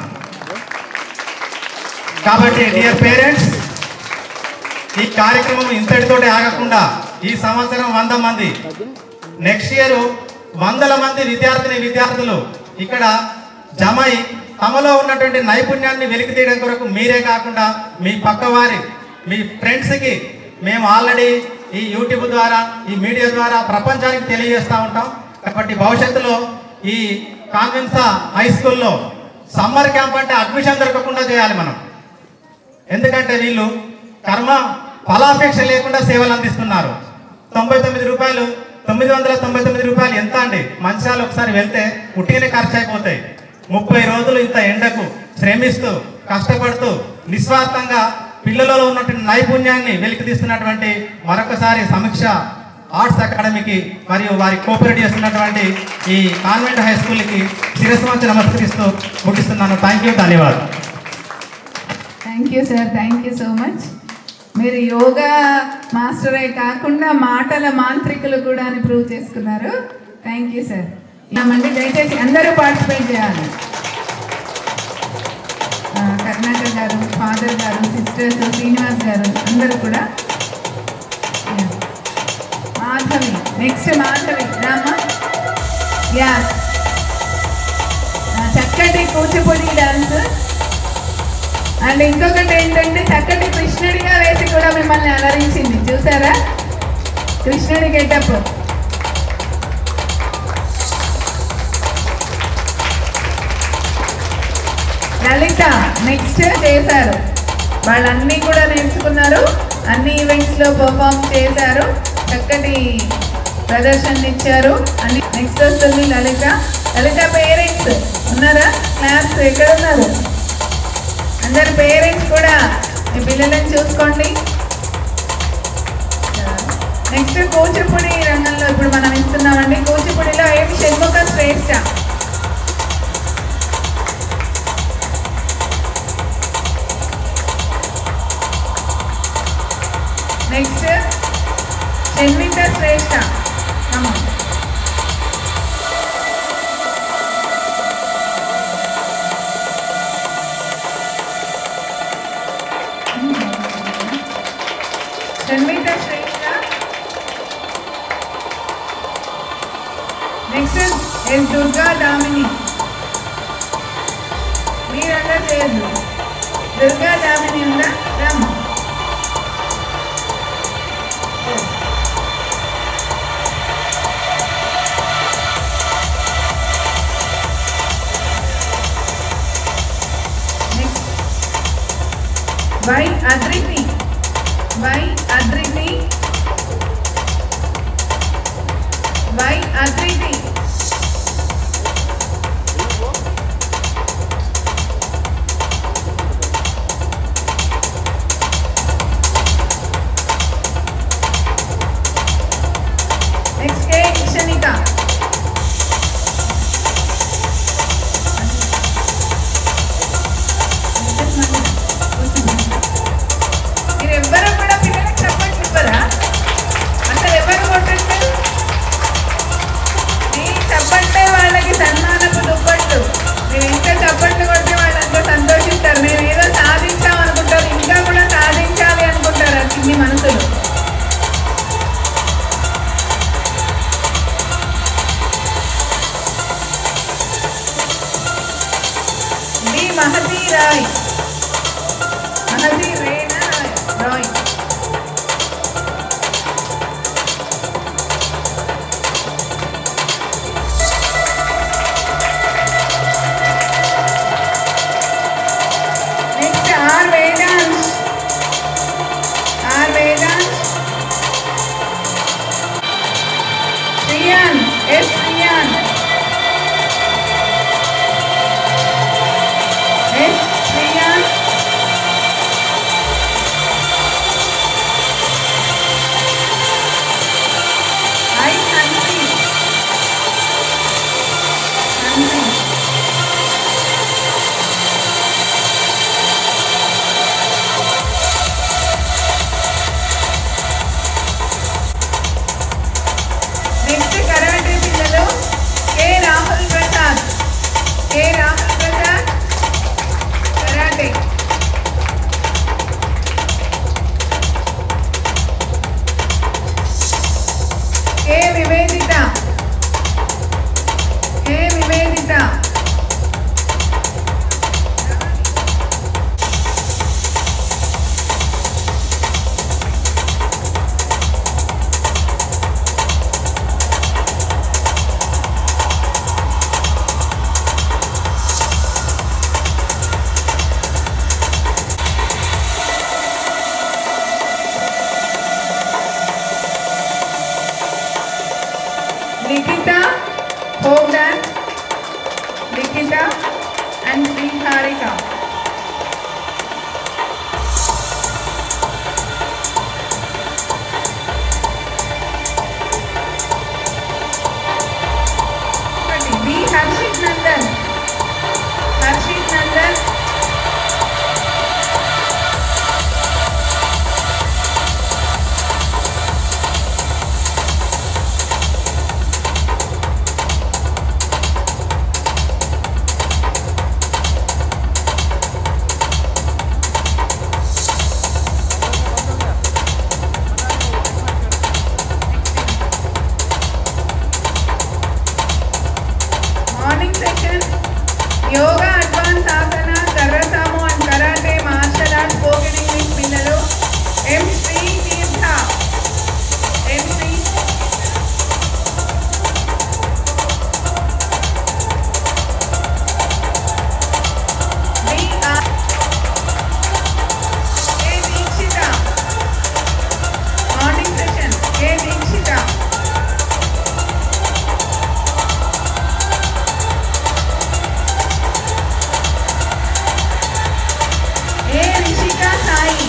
కాబట్టి డియర్ పేరెంట్స్ ఈ కార్యక్రమం ఇంతటితోటి ఆగకుండా ఈ సంవత్సరం వంద మంది నెక్స్ట్ ఇయర్ వందల మంది విద్యార్థిని విద్యార్థులు ఇక్కడ జమై తమలో ఉన్నటువంటి నైపుణ్యాన్ని వెలికి తీయడం కొరకు మీరే కాకుండా మీ పక్కవారి మీ ఫ్రెండ్స్కి మేము ఆల్రెడీ ఈ యూట్యూబ్ ద్వారా ఈ మీడియా ద్వారా ప్రపంచానికి తెలియజేస్తూ ఉంటాం కాబట్టి భవిష్యత్తులో ఈ కాన్వెన్సా హై స్కూల్లో సమ్మర్ క్యాంప్ అంటే అడ్మిషన్ దొరకకుండా చేయాలి మనం ఎందుకంటే వీళ్ళు కర్మ ఫలాపేక్ష లేకుండా సేవలు అందిస్తున్నారు తొంభై తొమ్మిది రూపాయలు తొమ్మిది వందల తొంభై తొమ్మిది రూపాయలు ఎంత అండి మంచాలు ఒకసారి వెళ్తే ఉట్టిగానే ఖర్చు అయిపోతాయి ముప్పై రోజులు ఇంత ఎండకు శ్రమిస్తూ కష్టపడుతూ నిస్వార్థంగా పిల్లలలో ఉన్నటువంటి నైపుణ్యాన్ని వెలికితీస్తున్నటువంటి మరొకసారి సమీక్ష ఆర్ట్స్ అకాడమీకి మరియు వారి కోఆపరేట్ చేస్తున్నటువంటి ఈ కాన్వెంట్ హై స్కూల్కి శిరస్సు వంచి నమస్కరిస్తూ ముగిస్తున్నాను థ్యాంక్ యూ ధన్యవాదాలు thank you sir thank you so much మీరు యోగా మాస్టరే కాకుండా మాటల మాంత్రికులు కూడా అని ప్రూవ్ చేసుకున్నారు థ్యాంక్ యూ సార్ మంది దయచేసి అందరూ పార్టిసిపేట్ చేయాలి ఆ, కర్ణాకర్ గారు ఫాదర్ గారు సిస్టర్స్ శ్రీనివాస్ గారు అందరూ కూడా Yeah. Madhavi next Madhavi Rama yeah చక్కటి కూచిపూడి డాన్స్ అండ్ ఇంకొకటి ఏంటంటే చక్కటి కృష్ణుడిగా వేసి కూడా మిమ్మల్ని అలరించింది చూసారా కృష్ణుడి గెటప్ లలిత నెక్స్ట్ చేశారు వాళ్ళన్నీ కూడా నేర్చుకున్నారు అన్ని ఈవెంట్స్లో పర్ఫామ్ చేశారు చక్కటి ప్రదర్శన ఇచ్చారు అని నెక్స్ట్ వస్తుంది లలిత లలిత పేరెంట్స్ ఉన్నారా క్లాస్ ఎక్కడ ఉన్నారు అందరు పేరెంట్స్ కూడా మీ పిల్లలను చూసుకోండి నెక్స్ట్ కూచిపూడి రంగంలో ఇప్పుడు మనం ఇస్తున్నామండి కూచిపూడిలో ఏం Shanmukha Shreshtha next Shanmitha Shreshtha Come on. Shanmitha Shreshtha next S Durga Damini మీరందరూ చేయొద్దు దుర్గా దామిని ఉందా రమ్ Y Adriti Y Adriti Y Adriti next K Kshanika సన్మానపు దుప్పట్లు మీరు ఇంకా చప్పట్లు కొడితే వాళ్ళంతా సంతోషిస్తారు మేము ఏదో సాధించాం అనుకుంటారు ఇంకా కూడా సాధించాలి అనుకుంటారు ఆ చిన్ని మనసులు D Mahathi Rai Mahathi Reena Rai next R Vedansh R Vedansh Shriyan S Shriyan S Shriyan I Hansi Hansi next karate పిల్లలు K Rahul Prasad K Rahul Prasad karate K Vivedita K Vivedita Likhita folk dance Likhita and Sri Harika ఒకటి B Harshith Nandan Harshith Nandan morning session yoga advance asana karrasamu and karate martial arts spoken English పిల్లలు M Sri Theertha M Sri D are A Dikshitha morning session A Dikshitha A Rishika Sai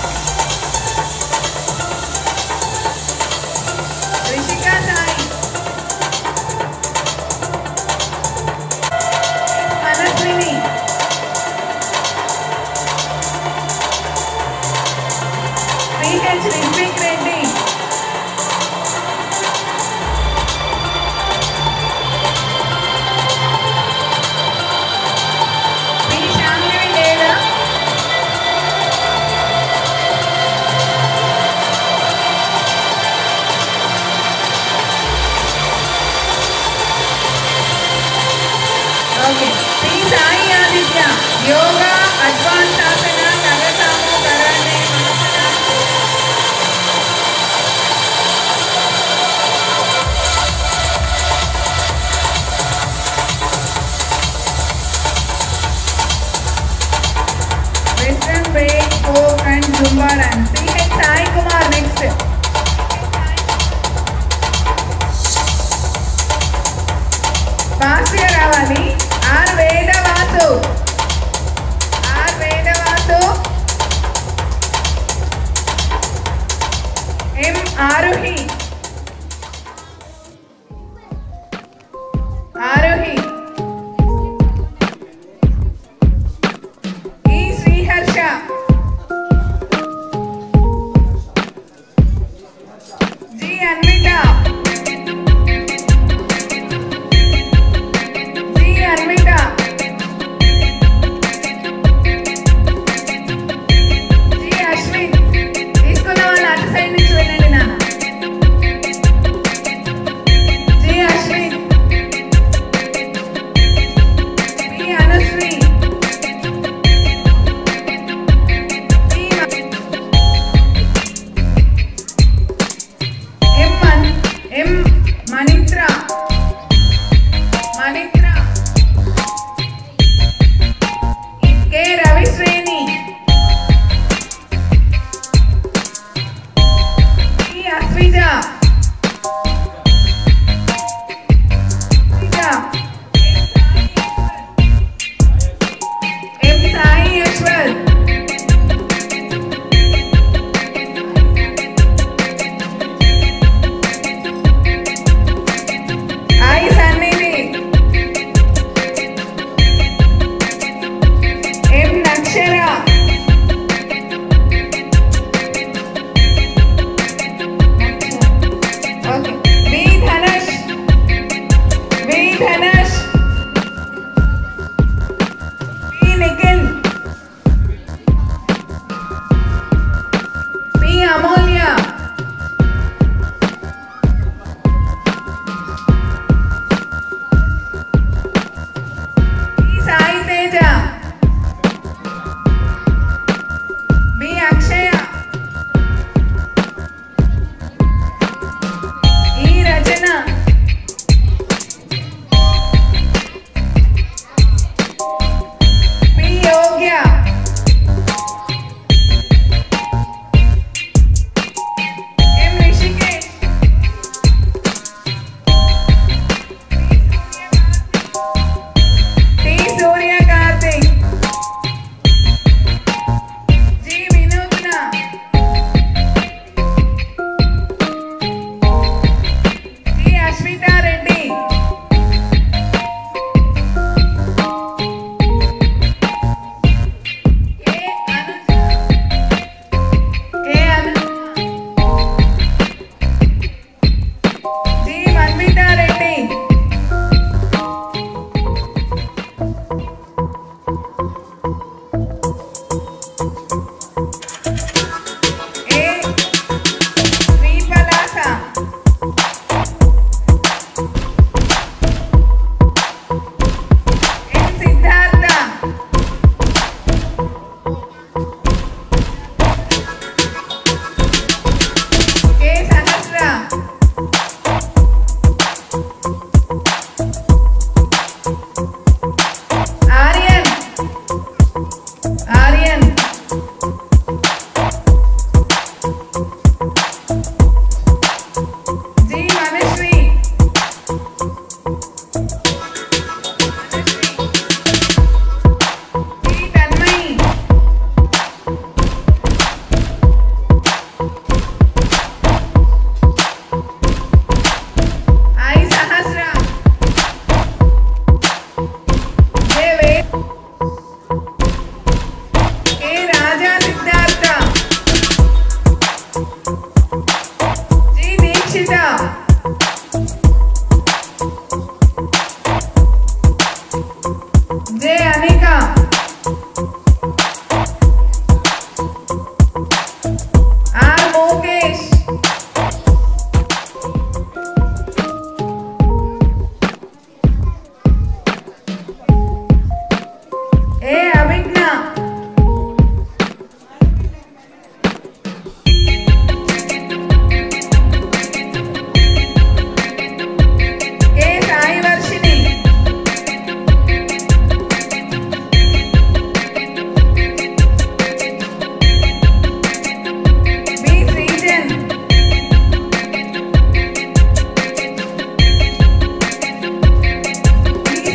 Rishika Sai Manaswini CH Ritvik Reddy P Shanthivi లేదా okay P Sai Aditya yoga advance asana karrasamu karate మనసన western break folk and zumba dance CH Sai Kumar next ఫాస్ట్గా రావాలి are వేదవాసు are వేదవాసు ఎం ఆరుహి ఆరుహి ఈ Sriharsha G Anvitha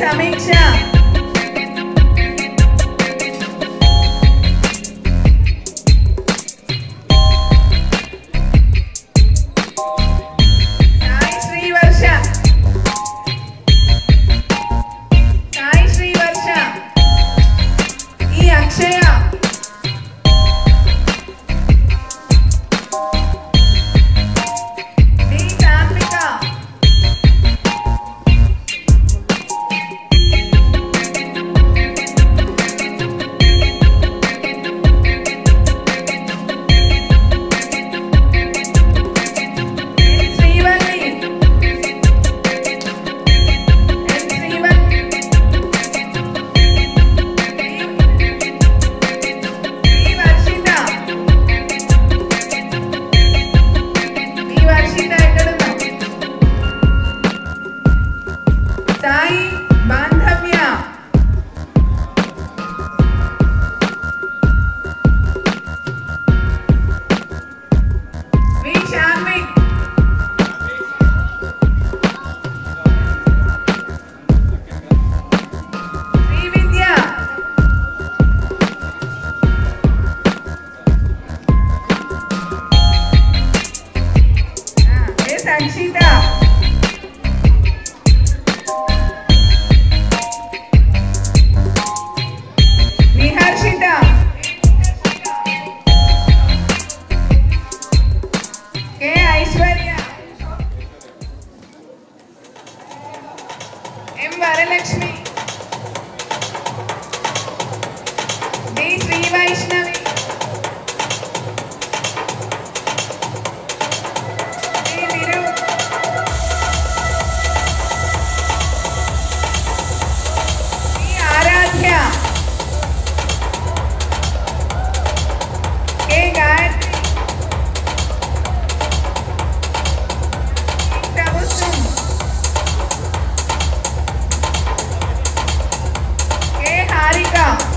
సమీక్ష Sai శ్రీవర్ష Sai Srivarsha E Akshaya D Champika N Srivalli N Srivalli E Varshitha E Varshitha ఎక్కడున్నావు Sai Bandhavya V Shanvik Sri Vidya A Sankshitha Niharshitha K Aishwarya M Varalakshmi D Sri Vaishnavi D Niru D Aaradhya K Gayathri D ప్రభుత్వం K Harika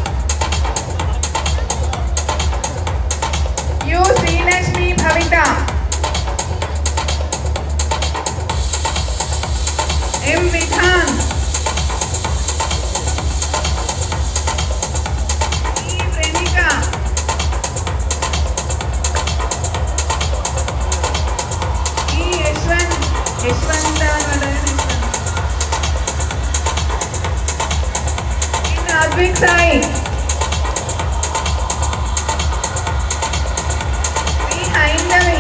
U Srilakshmi Bhavitha M Vidhan E Premika E Yashwanth Yashwanth N Advik Sai E Haindavi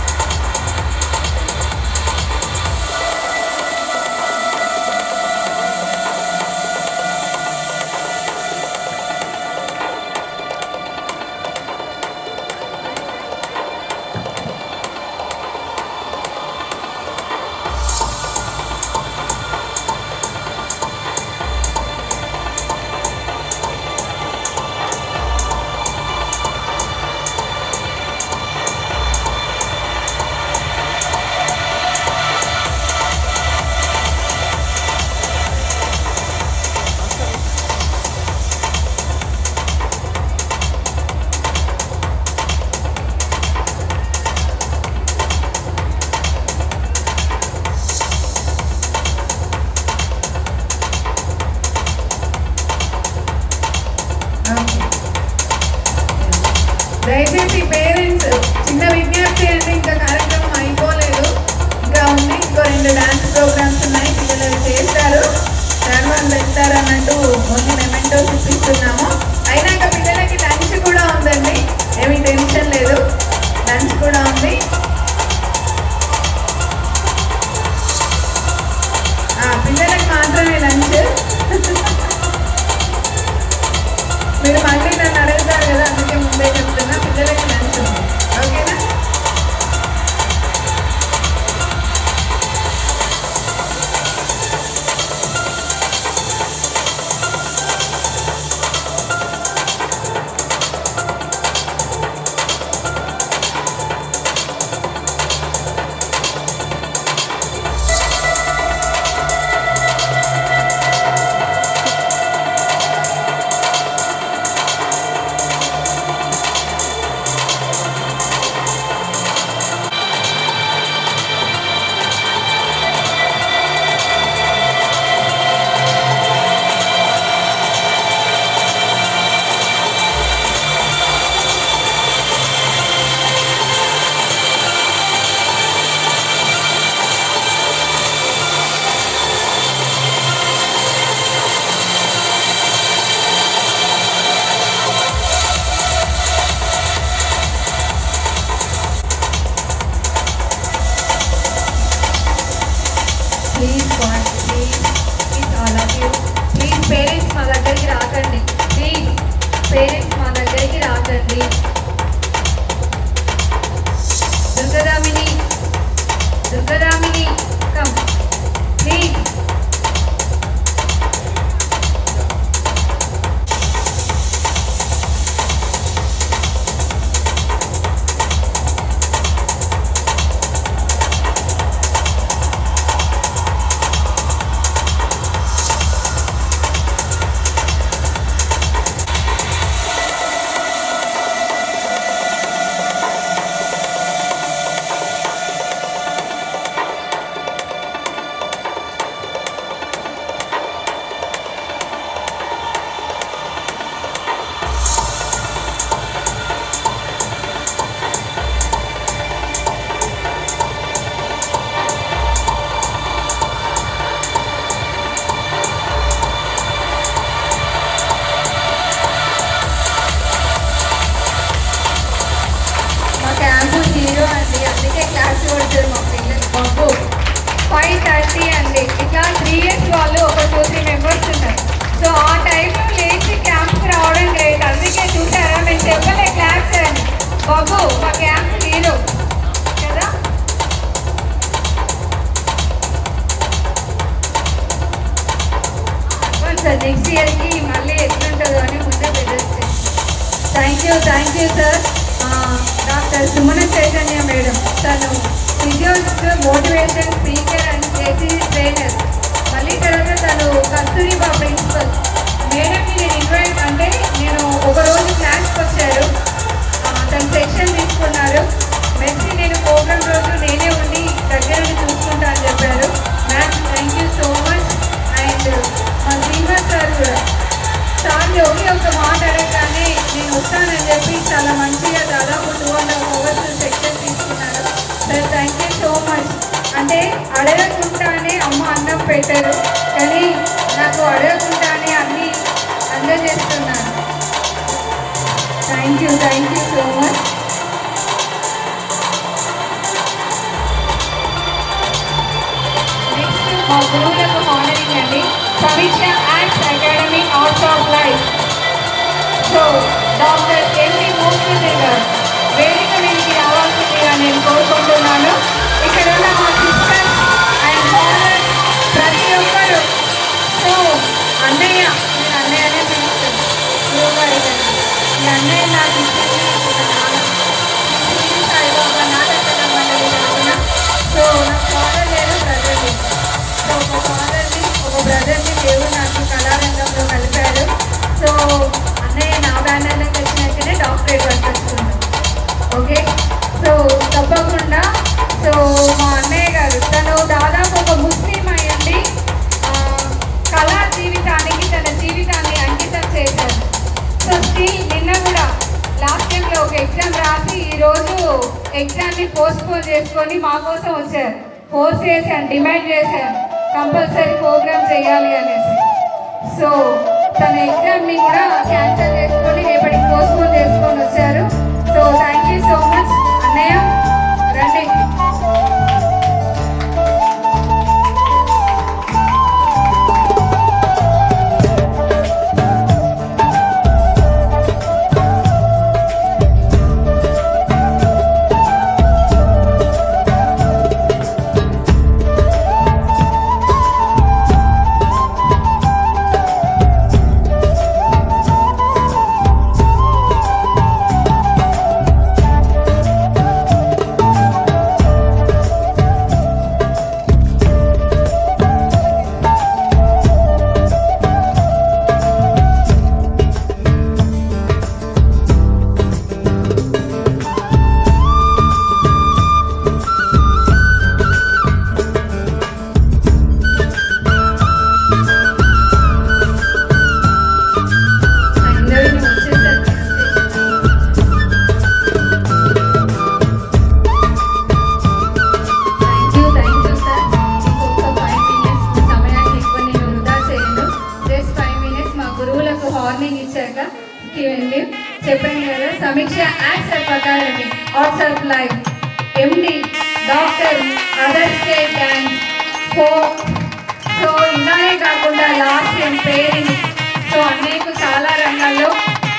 దయచేసి parents చిన్న విజ్ఞప్తి అండి ఇంకా కార్యక్రమం అయిపోలేదు ఇంకా ఉంది ఇంకో రెండు డాన్స్ ప్రోగ్రామ్స్ ఉన్నాయి పిల్లలు చేస్తారు తర్వాత వెళ్తారు అన్నట్టు ఓన్లీ మెమెంటోస్ ఇప్పిస్తున్నాము అయినాక పిల్లలకి లంచ్ కూడా ఉందండి ఏమీ టెన్షన్ లేదు లంచ్ కూడా ఉంది ఆ, పిల్లలకి మాత్రమే లంచ్ మీరు మళ్ళీ నన్ను అడుగుతారు కదా అందుకే ముందే చెప్తున్నా పిల్లలకి లంచ్ ఉంది ఓకేనా సార్ నెక్స్ట్ ఇయర్కి మళ్ళీ ఎట్లుంటుందో అని ముందే బెదిరిస్తే thank you thank you sir doctor Sumana Chaitanya madam తను ఫిజియోస్ మోటివేషన్ స్పీకర్ అండ్ చేసి ట్రైనర్ మళ్ళీ తర్వాత తను కస్తూరిబా ప్రిన్సిపల్ మేడంకి నేను ఇన్వైట్ అంటే నేను ఒక రోజు క్లాస్కి వచ్చారు ఆ, తను సెక్షన్ తీసుకున్నారు మెస్సి నేను ప్రోగ్రామ్ రోజు నేనే ఉండి దగ్గర ఉండి చూసుకుంటా అని చెప్పారు ma'am thank you so much and మా శ్రీనివాస్ సార్ కూడా సార్ని ఒకే ఒక మాట అడగగానే నేను వస్తానని చెప్పి చాలా మంచిగా దాదాపు two and half hours section తీసుకున్నారు sir thank you so much అంటే అడగకుండానే అమ్మ అన్నం పెట్టారు కానీ నాకు అడగకుండానే అన్నీ అందజేస్తున్నారు thank you thank you so much next మా గురువులకు హానరింగ్ అండి Sameeksha acts academy arts of life so doctor MP Murthy garu వేదిక మీదకి రావాల్సిందిగా నేను కోరుకుంటున్నాను ఇక్కడ ఉన్న మా సిస్టర్ అండ్ ఫాదర్ ప్రతి ఒక్కరు సో అన్నయ్య నేను అన్నయ్యనే పిలుస్తాను గురువు గారి గారు. ఈ అన్నయ్య నాకు ఇచ్చింది ఒక నాన్న శ్రీ సాయిబాబా నాటక మండలి తరఫున సో నాకు ఫాదర్ లేదు బ్రదర్ లేదు సో ఒక ఫాదర్ని ఒక బ్రదర్ని దేవుడు నాకు కళారంగంలో కలిపారు సో అన్నయ్య నా బ్యానర్లోకి వచ్చినాకనే డాక్టరేట్ పట్టుకొస్తున్నాను ఓకే సో తప్పకుండా సో మా అన్నయ్య గారు తను దాదాపు ఒక ముస్లిం అయ్యండి ఆ, కళా జీవితానికి తన జీవితాన్ని అంకితం చేశారు సో స్టిల్ నిన్న కూడా లాస్ట్ టైంలో ఒక ఎగ్జామ్ రాసి ఈరోజు ఎగ్జామ్ని పోస్ట్పోన్ చేసుకొని మా కోసం వచ్చారు ఫోర్స్ చేశాను డిమాండ్ చేశాను కంపల్సరీ ప్రోగ్రామ్ చేయాలి అనేసి సో తన ఎగ్జామ్ని కూడా క్యాన్సిల్ చేసుకొని రేపటికి పోస్ట్పోన్ చేసుకొని వచ్చారు so thank you so much అన్నయ్య రండి అందరిని వచ్చేసారు thank you thank you sir ఇంకొక ఫైవ్ మినిట్స్ మీ సమయాన్ని ఎక్కువ నేను వృధా చేయను జస్ట్ ఫైవ్ మినిట్స్ మా గురువులకు హార్నింగ్ ఇచ్చాక వెళ్ళి చెప్పాను కదా Sameeksha acts of academy arts of life MD doctor other state dance folk so ఇలానే కాకుండా లాస్ట్ అండ్ పేరింగ్ సో అనేక చాలా రంగాల్లో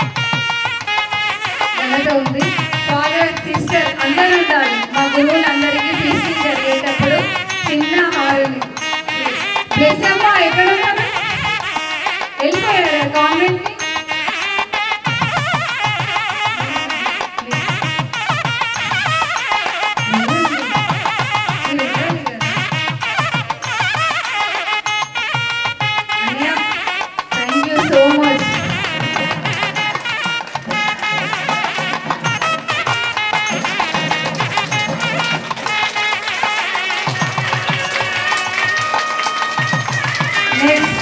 ఘనత ఉంది ఫాదర్ సిస్టర్ అందరూ ఉండాలి మా గురువులందరికీ ఫీస్టింగ్ జరిగేటప్పుడు చిన్న హాల్ని బ్లెస్సమ్మ ఎక్కడ ఉన్నారు వెళ్ళిపోయారా కాన్వెంట్కి thank you so much next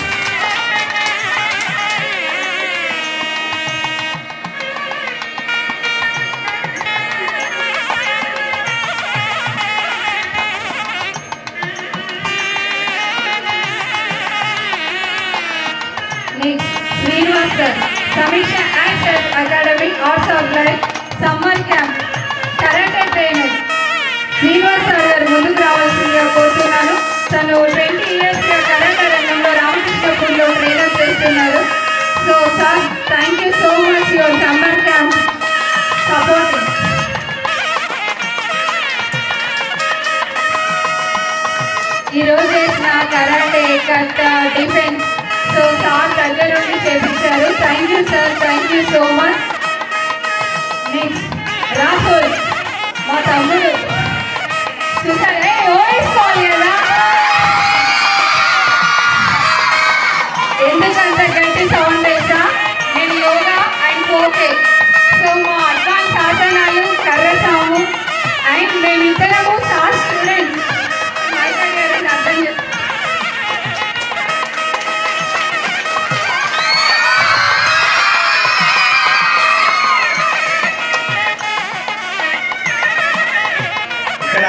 next Srinivas sir Sameeksha act academy arts of life summer camp karate trainer Srinivas sir garu ముందుకు రావాల్సిందిగా కోరుతున్నాను తను ట్వంటీ ఇయర్స్గా కరాటే రంగంలో రామకృష్ణపూర్లో ట్రైనర్ చేస్తున్నారు so sir thank you so much your summer camp supporting ఈరోజు చేసిన కరాటే కట్ట defence so sir much thank you so much next Rahul మా తమ్ముడు చూసారే ఓవేసుకోవాలి కదా ఎందుకంత గట్టి సౌండ్ వేసా నేను యోగా అండ్ ఓకే సో మా అడ్వాన్స్ ఆసనాలు కర్రసాము అండ్ మేమిద్దరము సార్ స్టూడెంట్స్ మాట్లాడారని అర్థం చేసుకో ఇక్కడ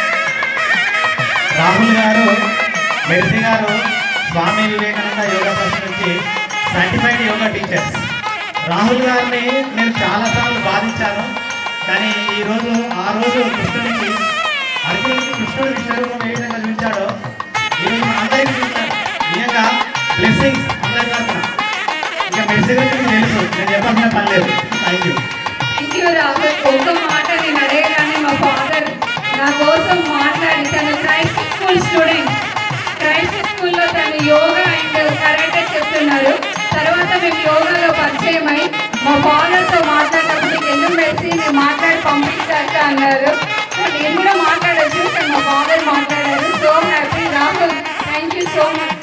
Rahul garu Mercy garu Swami Vivekananda yoga trust నుంచి సర్టిఫైడ్ యోగా టీచర్స్ రాహుల్ గారిని నేను చాలాసార్లు బాధించాను కానీ ఈ రోజు ఆ రోజు కృష్ణుడికి అర్జునుడికి కృష్ణుడు విశ్వరూపం ఏ విధంగా చూపించాడో ఈరోజు మన అందరికీ చూపించాడు నిజంగా బ్లెస్సింగ్స్ అందరి తరఫున ఇంకా మెర్సీ గురించి మీకు తెలుసు నేను చెప్పాల్సిన పని లేదు thank you thank you Rahul ఒక మాట నేను అడగగానే మా ఫాదర్ నా కోసం మాట్లాడి తను క్రైస్ట్ స్కూల్ స్టూడెంట్ క్రైస్ట్ స్కూల్లో తను యోగా అండ్ కరాటే చెప్తున్నారు తర్వాత మేము యోగాలో పరిచయం అయి మా ఫాదర్తో మాట్లాడినప్పుడు నీకు ఎందుకు తెలిసి నేను మాట్లాడి పంపించాక అన్నారు సో నేను కూడా మాట్లాడచ్చు కానీ మా ఫాదర్ మాట్లాడారు so happy Rahul thank you so much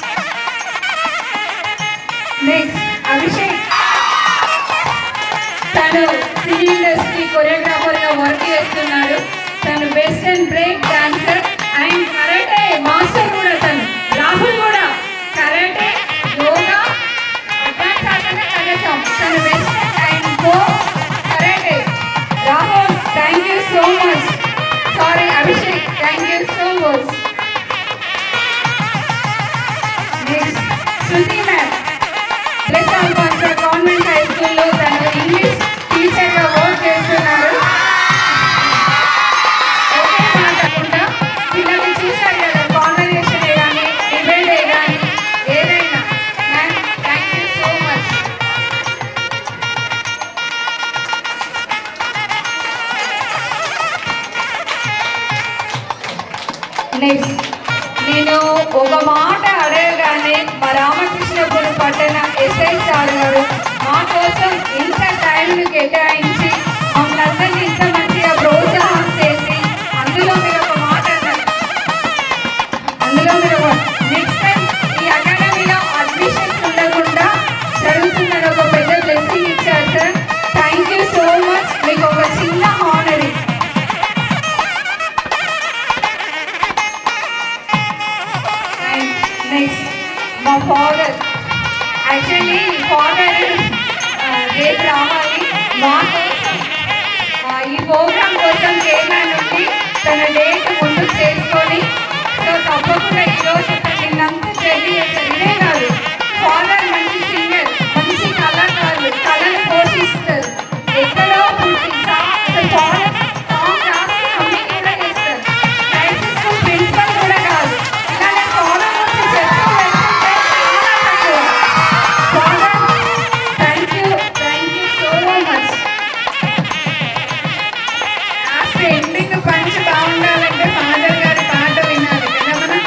next Abhishek తను సినీ ఇండస్ట్రీ కొరియోగ్రాఫర్ గా వర్క్ చేస్తున్నాడు తను western break dancer and karate master కూడా తను రాహుల్ కూడా కరాటే యోగా అడ్వాన్స్ ఆటనే కనీసం తను western and go karate Rahul thank you so much sorry Abhishek thank you so much next Shruti ma'am plus Alphonsa government high స్కూల్లో తను ఇంగ్లీష్ టీచర్గా వర్క్ చేస్తున్నారు ఒకే మాట కాకుండా పిల్లల్ని చూశారు కదా కాన్వర్జేషన్ కానీ డిబేట్ కానీ ఏదైనా ma'am thank you so much next నేను ఒక మాట అడగగానే మా రామకృష్ణపురం పట్టణ ఎస్ఐ సార్ గారు మా కోసం ఇంత టైంను కేటాయించి మమ్మల్ని అందరినీ ఇంత మంచిగా ప్రోత్సాహం చేసి అందులో మీరు ఒక మాట అన్నారు అందులో మీరు నెక్స్ట్ టైం ఈ అకాడమీలో అడ్మిషన్స్ ఉండకుండా జరుగుతుందని ఒక పెద్ద బ్లెస్సింగ్ ఇచ్చారు sir thank you so much మీకు ఒక చిన్న హానరీ అండ్ నెక్స్ట్ మా ఫాదర్ యాక్చువల్లీ ఫాదర్ రేపు రావాలి మా కోసం ఆ, ఈ ప్రోగ్రామ్ కోసం చైర్మన్ నుండి తన డేట్ ముందు చేసుకొని సో తప్పకుండా ఈరోజు నిన్నంత చెల్లి ఇదే కాదు ఫాదర్ మంచి సింగర్ మంచి కళాకారులు కళను పోషిస్తారు ఎక్కడో పుట్టి సా- అసలు ఫాదర్ సాంగ్ రాసి అన్ని కూడా చేస్తారు క్రైస్ట్ స్కూల్ ప్రిన్సిపల్ కూడా కాదు ఇలా నేను ఫాదర్ గురించి చెప్తూ వెళ్తుంటే చాలా తక్కువ father thank you thank you so much last ending punch బాగుండాలంటే ఫాదర్ గారి పాట వినాలి కదా మనం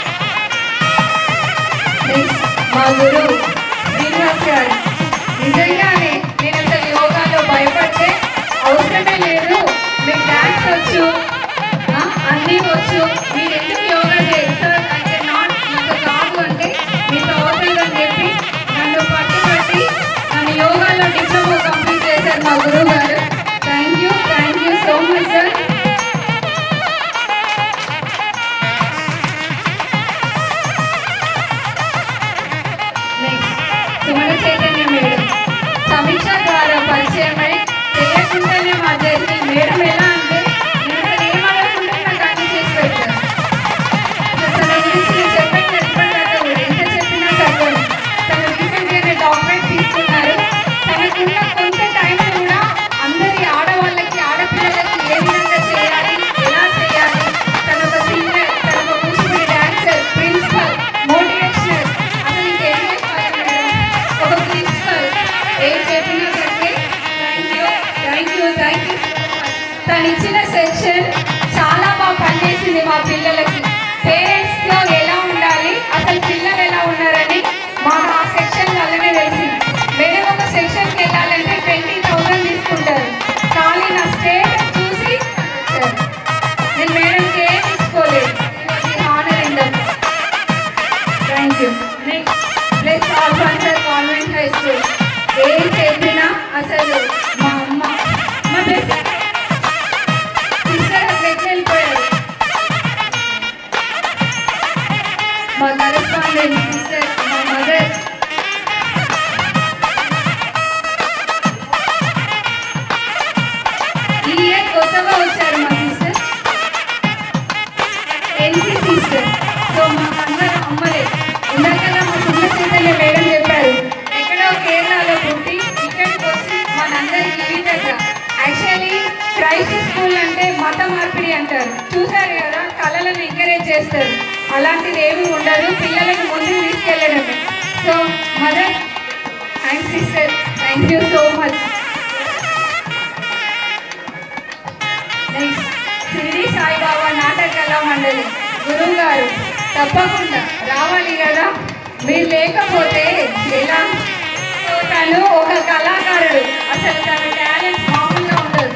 నెక్స్ట్ మా గురువు శ్రీనివాస్ గారు నిజంగానే నేను అసలు యోగాలో భయపడితే అవసరమే లేదు మీకు డాన్స్ వచ్చు ఆ, అన్నీ వచ్చు మీరు ఎందుకు యోగా చేస్తారు అంటే నాట్ నాకు కాదు అంటే మీకు అవసరం అని చెప్పి నన్ను పట్టుబట్టి నన్ను యోగాలో డిప్లొమా కంప్లీట్ చేశారు మా గురువు గారు thank you thank you so much sir next Suman Chaitanya madam Sameeksha ద్వారా పరిచయమై తెలియకుండానే మా జర్నీ మేడం ఎలా అంటే నేను అసలు ఏం అడగకుండా నాకు అన్ని చేసి పెట్టారు అసలు తన గురించి నేను చెప్పాను కదా ఇప్పటిదాకా కూడా ఎంత చెప్పినా తగ్గదు తను రీసెంట్గానే డాక్టరేట్ తీసుకున్నారు తనకున్న కొంత టైం కూడా అందరి ఆడవాళ్ళకి ఆడపిల్లలకి ఏ విధంగా చేయాలి ఎలా చేయాలి తన ఒక సింగర్ తన ఒక కూచిపూడి డాన్సర్ ప్రిన్సిపల్ మోటివేషనల్ అసలు ఇంకేం చెప్పాలి మేడం ఒక ప్రిన్సిపల్ ఏం చెప్పినా సరే thank you thank you thank you తను ఇచ్చిన సెక్షన్ చాలా బాగా పనిచేసింది మా పిల్లలకి పేరెంట్స్ లో ఎలా ఉండాలి అసలు పిల్లలు ఎలా ఉన్నారని మాకు ఆ సెక్షన్ వల్లనే తెలిసింది మేడం ఒక సెక్షన్కి అంటారు చూసారు కదా కళలను ఎంకరేజ్ చేస్తారు అలాంటిది ఏమీ ఉండదు పిల్లలకు ముందుకు తీసుకెళ్ళడమే so mother and sister thank you so much next Shirdi Saibaba నాటక కళా మండలి గురువు గారు తప్పకుండా రావాలి కదా మీరు లేకపోతే ఎలా సో తను ఒక కళాకారుడు అసలు తన టాలెంట్ మామూలుగా ఉండదు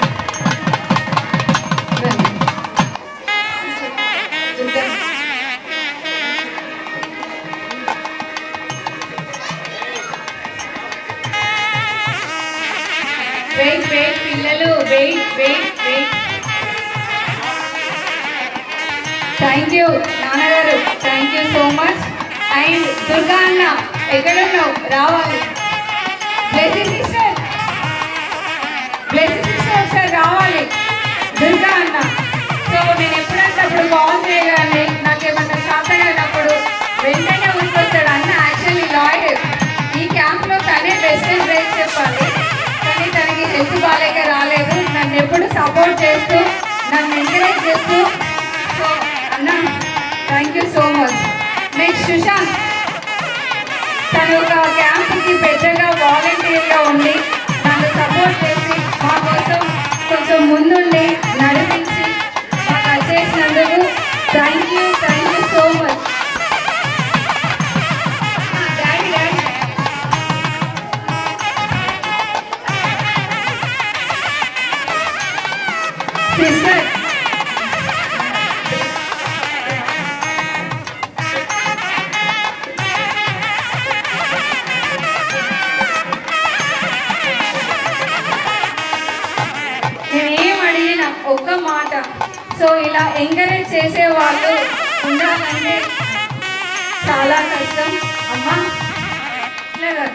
వెయిట్ వెయిట్ పిల్లలు wait wait wait thank you నాన్నగారు thank you so much and Durga అన్న ఎక్కడున్నావు రావాలి బ్లెస్సింగ్ సిస్టర్ బ్లెస్సింగ్ సిస్టర్ ఒకసారి రావాలి దుర్గా అన్న సో నేను ఎప్పుడంటే అప్పుడు కాల్ చేయగానే నాకేమన్నా శాతమైనప్పుడు వెంటనే ఊరికొస్తాడు అన్న యాక్చువల్లీ లాయర్ ఈ క్యాంప్లో తనే బెస్ట్ అండ్ బ్రేక్ చెప్పాలి కానీ తనకి హెల్త్ బాగాలేక రాలేదు నన్ను ఎప్పుడు సపోర్ట్ చేస్తూ నన్ను ఎంకరేజ్ చేస్తూ సో అన్న thank you so much next Sushant తను ఒక క్యాంప్కి పెద్దగా వాలంటీర్గా ఉండి నన్ను సపోర్ట్ చేసి మా కోసం కొంచెం ముందుండి నడిపించి మాకు చేసినందుకు thank you thank you so much daddy daddy sister నేనేం అడిగిన ఒక్క మాట సో ఇలా ఎంకరేజ్ చేసే వాళ్ళు ఉండాలంటే చాలా కష్టం అమ్మా ఇట్లా కాదు.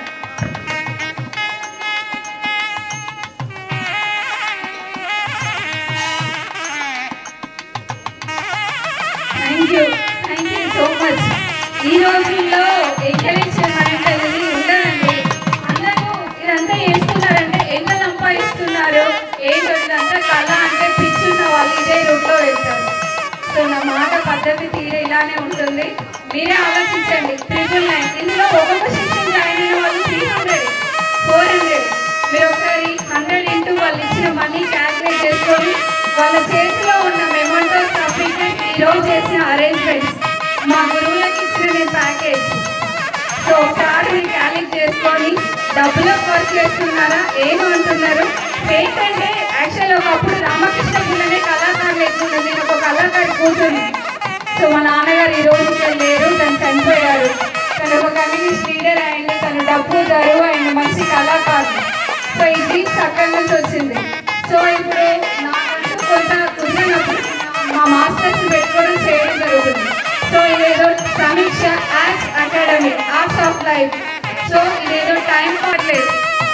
Thank you thank you so much ఈ రోజుల్లో ఎంకరేజ్ అనేది ఉండదండి అందరూ ఇదంతా చేస్తున్నారంటే ఎంత సంపాదిస్తున్నారు ఏంటో ఇదంతా కళ అంటే పిచ్చున్న వాళ్ళు ఇదే రూట్లో వెళ్తారు సో నా మాట పద్ధతి తీరే ఇలానే ఉంటుంది మీరే ఆలోచించండి ట్రిపుల్ నైన్ ఇందులో ఒక్కొక్క సెక్షన్ జాయిన్ అయిన వాళ్ళు త్రీ హండ్రెడ్ ఫోర్ హండ్రెడ్ మీరు ఒకసారి హండ్రెడ్ ఇంటూ వాళ్ళు ఇచ్చిన మనీ క్యాల్కులేట్ చేసుకొని వాళ్ళ చేతిలో ఉన్న మెమోటో సర్టిఫికేట్ ఈరోజు చేసిన అరేంజ్మెంట్స్ మా గురువులకు ఇచ్చిన నేను ప్యాకేజ్ సో ఒకసారి మీరు క్యాలిక్ చేసుకొని డబ్బులో వర్క్ చేస్తున్నారా ఏమి అంటున్నారు ఫేక్ అంటే యాక్చువల్ ఒకప్పుడు రామకృష్ణ గుళ్ళనే కళాకారులు లేకుండా నేను ఒక కళాకారి కూర్చుని సో మా నాన్నగారు ఈ రోజు ఇక్కడ లేరు తను చనిపోయారు తను ఒక కమ్యూనిస్ట్ లీడర్ అయింది తను డబ్బు దరువు అయింది మంచి కళాకారుడు సో ఈ జీన్స్ అక్కడి నుంచి వచ్చింది సో ఇప్పుడు నాకంటూ కొంత కుదిరినప్పుడు మా మాస్టర్స్ పెట్టుకోవడం చేయడం జరుగుతుంది సో ఇదేదో Sameeksha acts academy arts of life so ఇదేదో టైం పడలేదు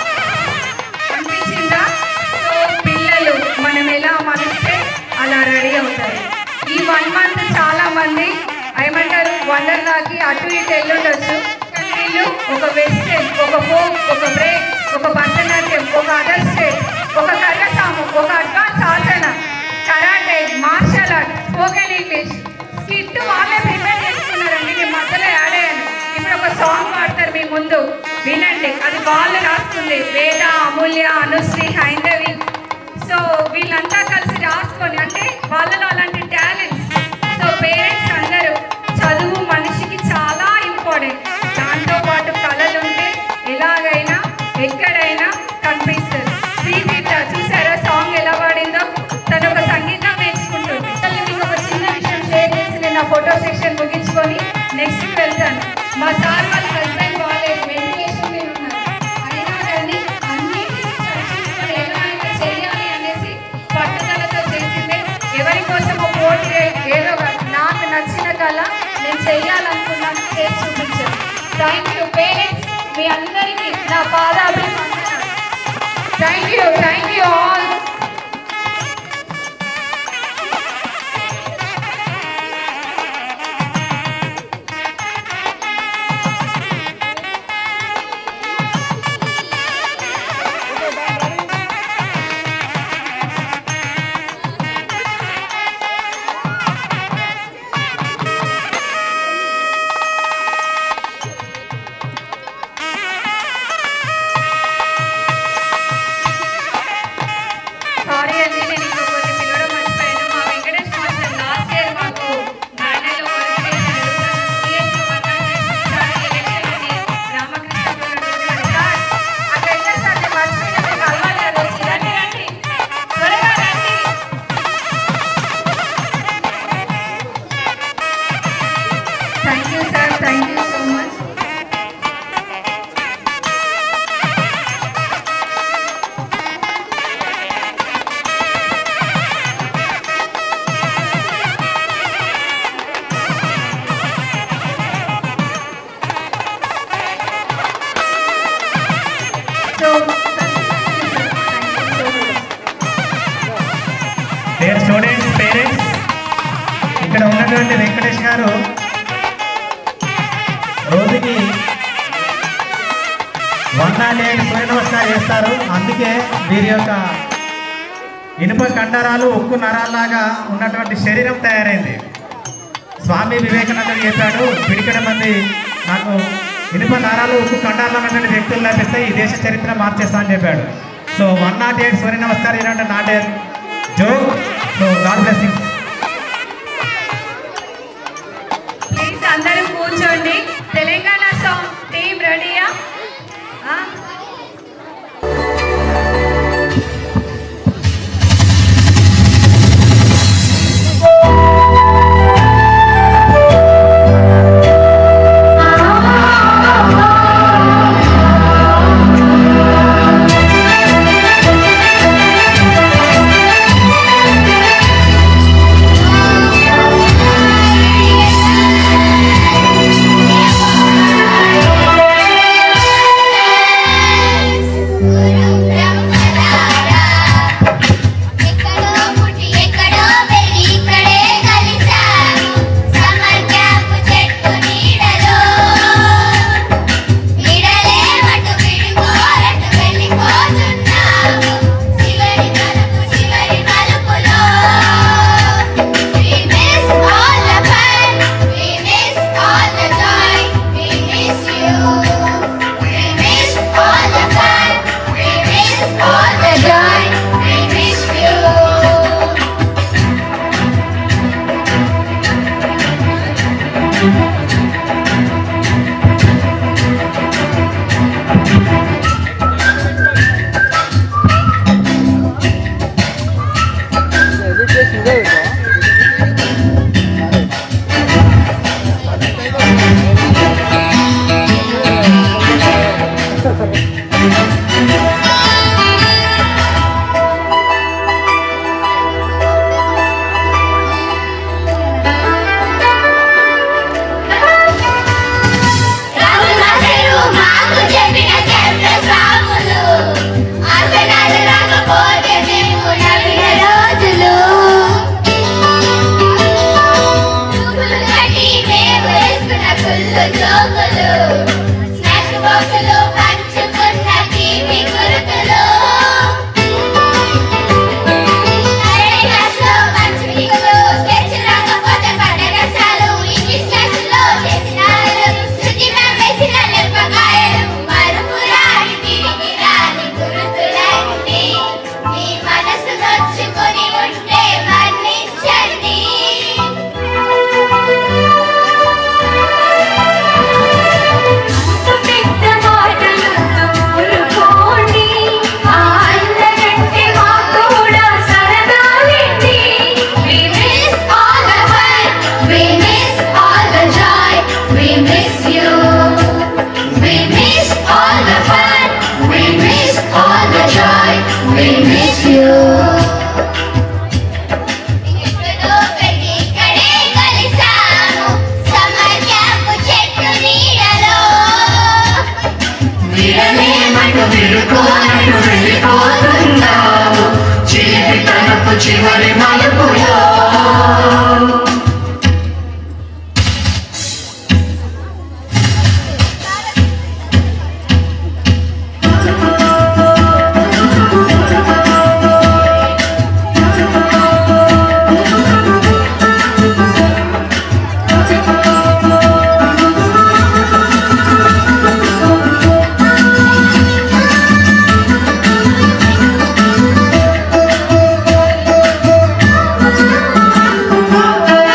అనిపించిందా సో పిల్లలు మనం ఎలా మనిస్తే అలా రెడీ అవుతారు ఈ వన్ మంత్ చాలా మంది ఏమంటారు వండర్లాకి అటు ఇటు వెళ్ళుండొచ్చు కానీ వీళ్ళు ఒక వెస్టర్న్ ఒక ఫోక్ ఒక బ్రేక్ ఒక భరతనాట్యం ఒక అదర్ స్టేట్ ఒక కర్రసాము ఒక అడ్వాన్స్ ఆసన karate martial art spoken English skit వాళ్ళే ప్రిపేర్ చేసుకున్నారండి నేను మధ్యలో యాడ్ అయ్యాను ఇప్పుడు ఒక సాంగ్ పాడతారు మీ ముందు వినండి అది వాళ్ళు రాస్తుంది వేద అమూల్య అనుశ్రీ హైందవి సో వీళ్ళంతా కలిసి రాసుకొని అంటే వాళ్ళలో అలాంటి టాలెంట్స్ సో పేరెంట్స్ అందరూ చదువు మనిషికి చాలా ఇంపార్టెంట్ దాంతో పాటు కళలు ఉంటే ఎలాగైనా ఎక్కడైనా కనిపిస్తుంది శ్రీదీత చూసారా సాంగ్ ఎలా పాడిందో తను ఒక సంగీతం నేర్చుకుంటుంది అసలు మీకు ఒక చిన్న విషయం షేర్ చేసి నేను నా ఫోటో సెక్షన్ ముగించుకొని నెక్స్ట్ వెళ్తాను మా సార్ వాళ్ళ హస్బెండ్ బాగాలేదు వెంటిలేషన్ మీద ఉన్నారు అయినా కానీ అన్నిటినీ చర్చించుకొని ఎలా అయినా చేయాలి అనేసి పట్టుదలతో చేసిందే ఎవరి కోసమో పోటీ ఏదో కాదు. నాకు నచ్చిన కళ నేను చెయ్యాలనుకున్నాను చేసి చూపించాను థ్యాంక్ యూ పేరెంట్స్ మీ అందరికీ నా పాదాభివందనాలు thank you thank you all one nought eight సూర్య నమస్కారం చేస్తారు అందుకే వీరి యొక్క ఇనుప కండరాలు ఉక్కు నరాల్లాగా ఉన్నటువంటి శరీరం తయారైంది స్వామి వివేకానందుడు చెప్పాడు పిడికడ మంది నాకు ఇనుప నరాలు ఉక్కు కండరాలు ఉన్నటువంటి వ్యక్తులు లభిస్తే ఈ దేశ చరిత్ర మార్చేస్తా అని చెప్పాడు సో వన్ నాట్ ఎయిట్ సూర్య నమస్కారం ఏంటంటే నాట్ ఎయిట్ జో సో గాడ్ బ్లెస్సింగ్ ప్లీజ్ అందరూ కూర్చోండి తెలంగాణ సాంగ్ టీం రెడీయా ఎక్కడో పుట్టి ఎక్కడో పెరిగి ఇక్కడే కలిశారు సమ్మర్ క్యాంప్ చెట్టు నీడలో నీడలే మటు విడిపోరట్టు వెళ్ళిపోతున్నావు చివరి మలుపు చివరి మలుపులో We miss all the fun, we miss all the joy, we miss you. We miss all the fun, we miss all the joy, we miss you. రాములందరూ మాకు చెప్పిన క్యాంపస్ రాములు ఆసనాలు రాకపోతే మేము నవ్విన రోజులు చూపులు కట్టి మేము వేసుకున్న కుళ్ళు జోకులు స్నాక్స్ బాక్సులు పంచుకున్న తీపి గురుతులు అరే క్లాస్లో మంచి పికులు స్కెచ్ రాకపోతే పండగ చాలు ఇంగ్లీష్ క్లాసులో చేసినారు శృతి మ్యామ్ వేసిన లెప్పకాయలు మరుపురాని తిరిగి రాని గుర్తులన్నీ మీ మనసు నొచ్చుకొని ఉంటే మన్నించండి పెద్ద మాటలతో ఊరుకోండి ఆ అందరంటే మాకు కూడా సరదాలేంటి We miss all the fun, we miss all the joy, we miss you. We miss all the fun, we miss all the joy, we miss you. ఎక్కడో పెరిగి ఇక్కడే కలిసాము సమ్మర్ క్యాంప్ చెట్టు నీడలో విడలేమటు విడుకోనటు వెళ్ళిపోతున్నావు చిలిపి తనపు చివరి మలుపులో Thank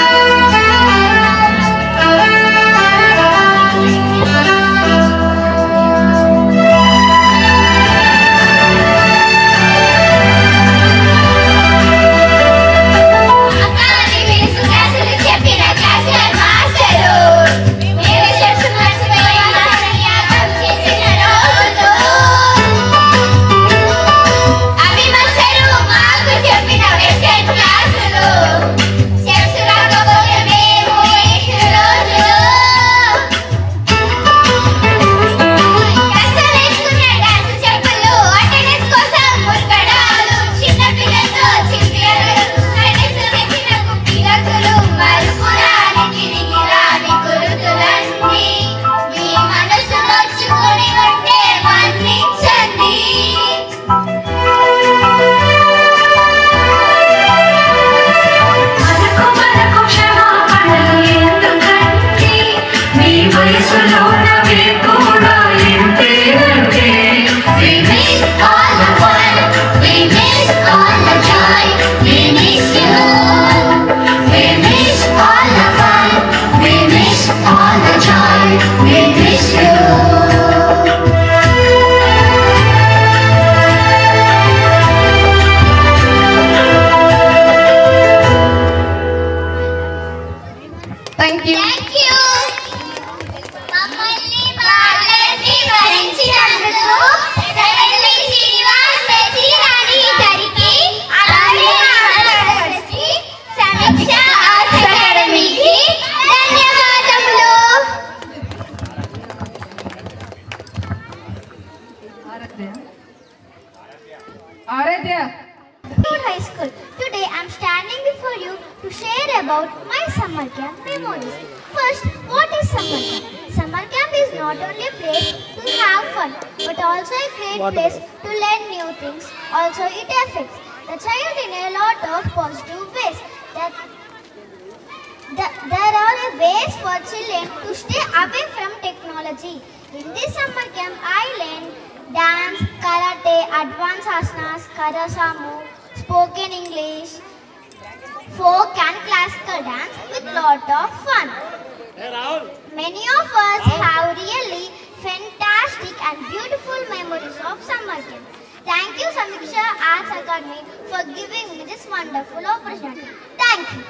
Aaradhya Good High School. Today I'm standing before you to share about my summer camp memories. First, what is summer camp? Summer camp is not only a place to have fun, but also a great place to learn new things. Also, it affects the child in a lot of positive ways. That the, there are ways for children to stay away from technology. In this summer camp, I learned dance, karate, advanced asanas, karasamu, spoken English, folk and classical dance with lot of fun. Many of us have really fantastic and beautiful memories of summer camp. Thank you, Samiksha Arts Academy, for giving me this wonderful opportunity. Thank you.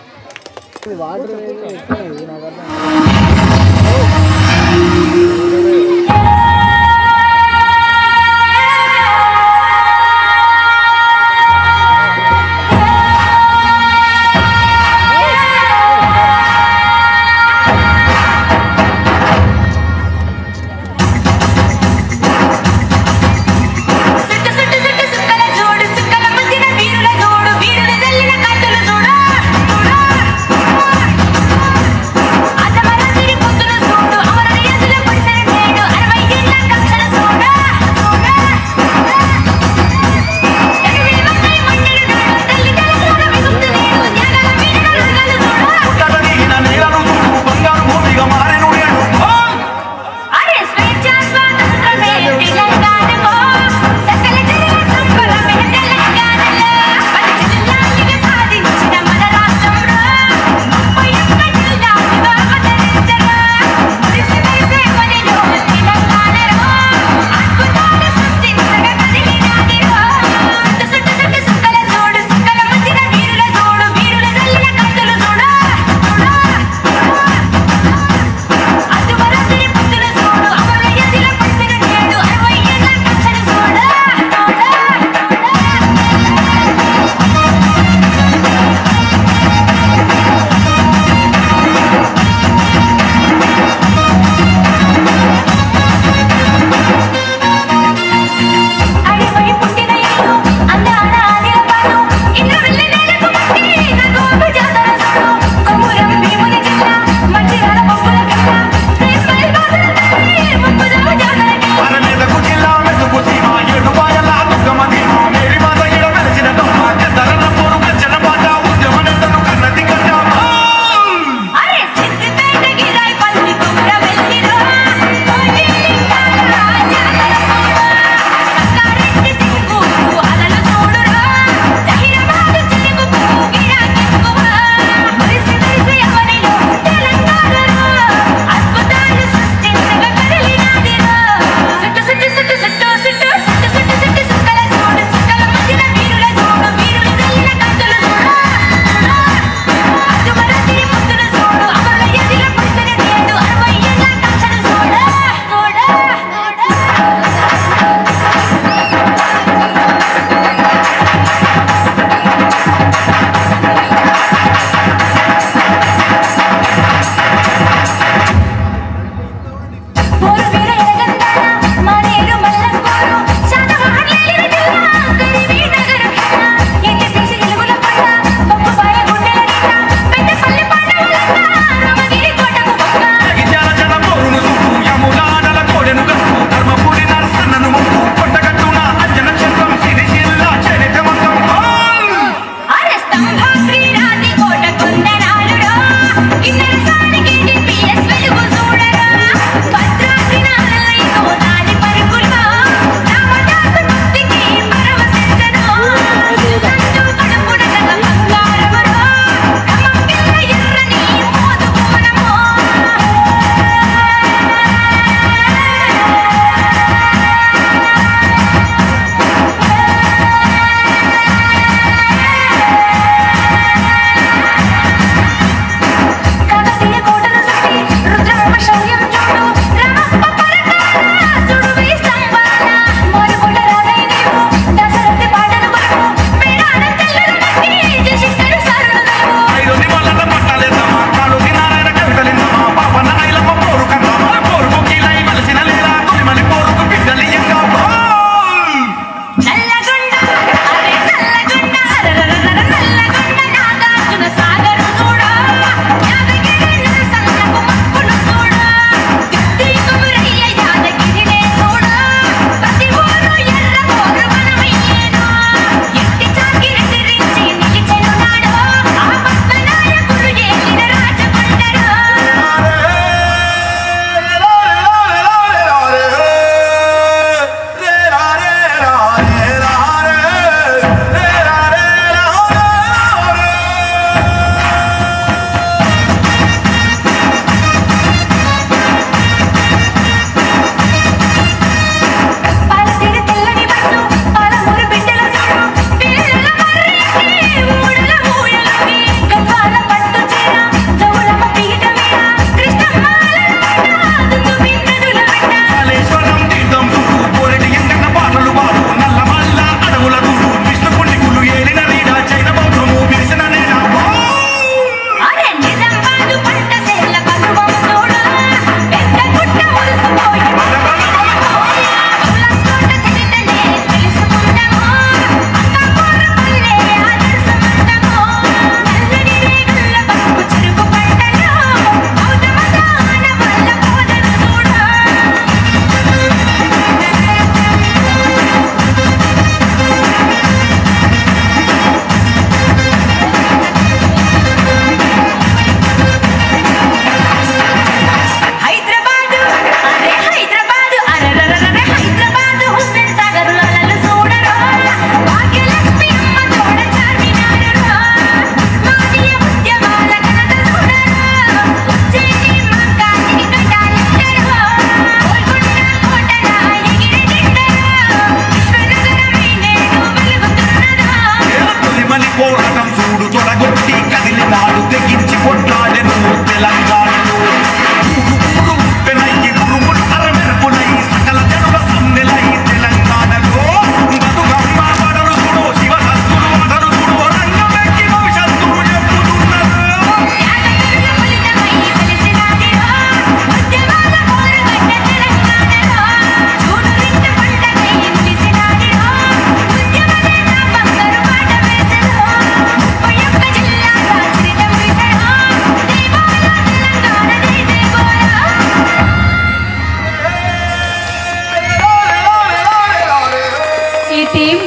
సుట్టు సుట్టు సుట్టు సుక్కల జోడు సుక్కల మధ్యన వీరుల జోడు వీరులు జల్లిన కత్తులు చూడు చూడు అదమర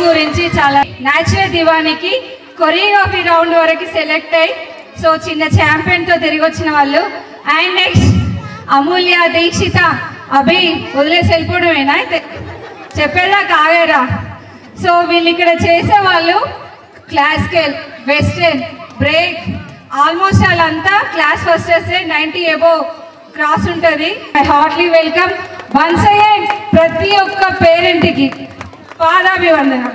గురించి చాలా న్యాచురల్ దివానికి కొరియోగ్రఫీ రౌండ్ వరకు సెలెక్ట్ అయ్యి సో చిన్న ఛాంపియన్ తో తిరిగి వచ్చిన వాళ్ళు అండ్ నెక్స్ట్ అమూల్య దీక్షిత అభి వదిలేసి వెళ్ళిపోవడమేనా అయితే చెప్పేదా కావేరా సో వీళ్ళు ఇక్కడ చేసే వాళ్ళు క్లాసికల్ వెస్టర్న్ బ్రేక్ ఆల్మోస్ట్ వాళ్ళంతా class firsters ninety above cross ఉంటుంది I heartly welcome once again ప్రతి ఒక్క పేరెంట్కి పాదాభివందనం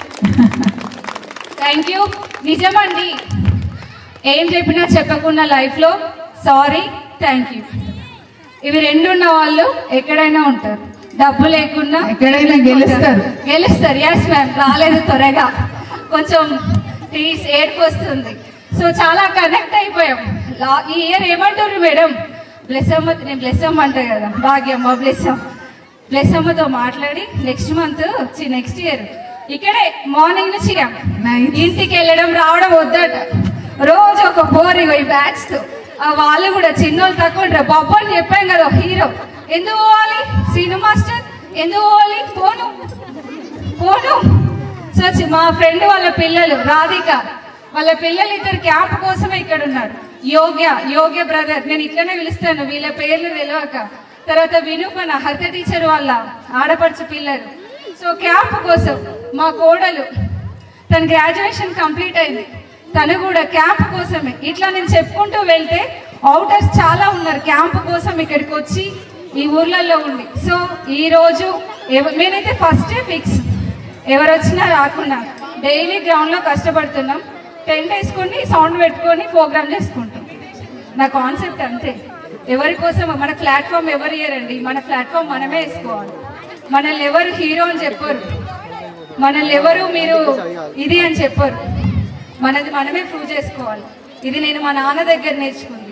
థ్యాంక్ యూ నిజమండి ఏం చెప్పినా చెప్పకుండా లైఫ్లో సారీ థ్యాంక్ యూ ఇవి రెండు ఉన్న వాళ్ళు ఎక్కడైనా ఉంటారు డబ్బు లేకుండా ఎక్కడైనా గెలుస్తారు. గెలుస్తారు ఎస్ మ్యామ్ రాలేదు త్వరగా కొంచెం తీసి ఏడుపు వస్తుంది సో చాలా కనెక్ట్ అయిపోయాం లా- ఈ ఇయర్ ఏమంటారు మేడం బ్లెస్సమ్మ నేను బ్లెస్సమ్మ అంటా కదా భాగ్యమ్మ బ్లెస్సమ్మ బ్లెస్సమ్మతో మాట్లాడి నెక్స్ట్ మంత్ వచ్చి నెక్స్ట్ ఇయర్ ఇక్కడే మార్నింగ్ నుంచి ఇక ఇంటికి వెళ్ళడం రావడం వద్దట రోజు ఒక బోర్ ఈ బ్యాగ్స్ తో ఆ వాళ్ళు కూడా చిన్నోళ్ళు తక్కువ ఉంటారు బాబు అని చెప్పాం కదా హీరో ఎందుకు పోవాలి శ్రీను మాస్టర్ ఎందుకు పోవాలి పోను పోను సో చి- మా ఫ్రెండ్ వాళ్ళ పిల్లలు రాధిక వాళ్ళ పిల్లలు ఇద్దరు క్యాంప్ కోసమే ఇక్కడ ఉన్నారు యోగ్య యోగ్య బ్రదర్ నేను ఇట్లనే పిలుస్తాను వీళ్ళ పేర్లు తెలియక తర్వాత వినూపన హరిత టీచర్ వాళ్ళ ఆడపడుచు పిల్లలు సో క్యాంప్ కోసం మా కోడలు తన గ్రాడ్యుయేషన్ కంప్లీట్ అయింది తను కూడా క్యాంప్ కోసమే ఇట్లా నేను చెప్పుకుంటూ వెళ్తే అవుటర్స్ చాలా ఉన్నారు క్యాంప్ కోసం ఇక్కడికి వచ్చి ఈ ఊర్లలో ఉండి సో ఈ రోజు ఎవ- నేనైతే ఫస్టే ఫిక్స్ ఎవరు వచ్చినా రాకుండా డైలీ గ్రౌండ్ లో కష్టపడుతున్నాం టెంట్ వేసుకొని సౌండ్ పెట్టుకొని ప్రోగ్రామ్ చేసుకుంటాం నా కాన్సెప్ట్ అంతే ఎవరి కోసం మన ప్లాట్ఫామ్ ఎవరు ఇయ్యరండి మన ప్లాట్ఫామ్ మనమే వేసుకోవాలి మనల్ని ఎవరు హీరో అని చెప్పరు మనల్ని ఎవరు మీరు ఇది అని చెప్పరు మనది మనమే ప్రూవ్ చేసుకోవాలి ఇది నేను మా నాన్న దగ్గర నేర్చుకుంది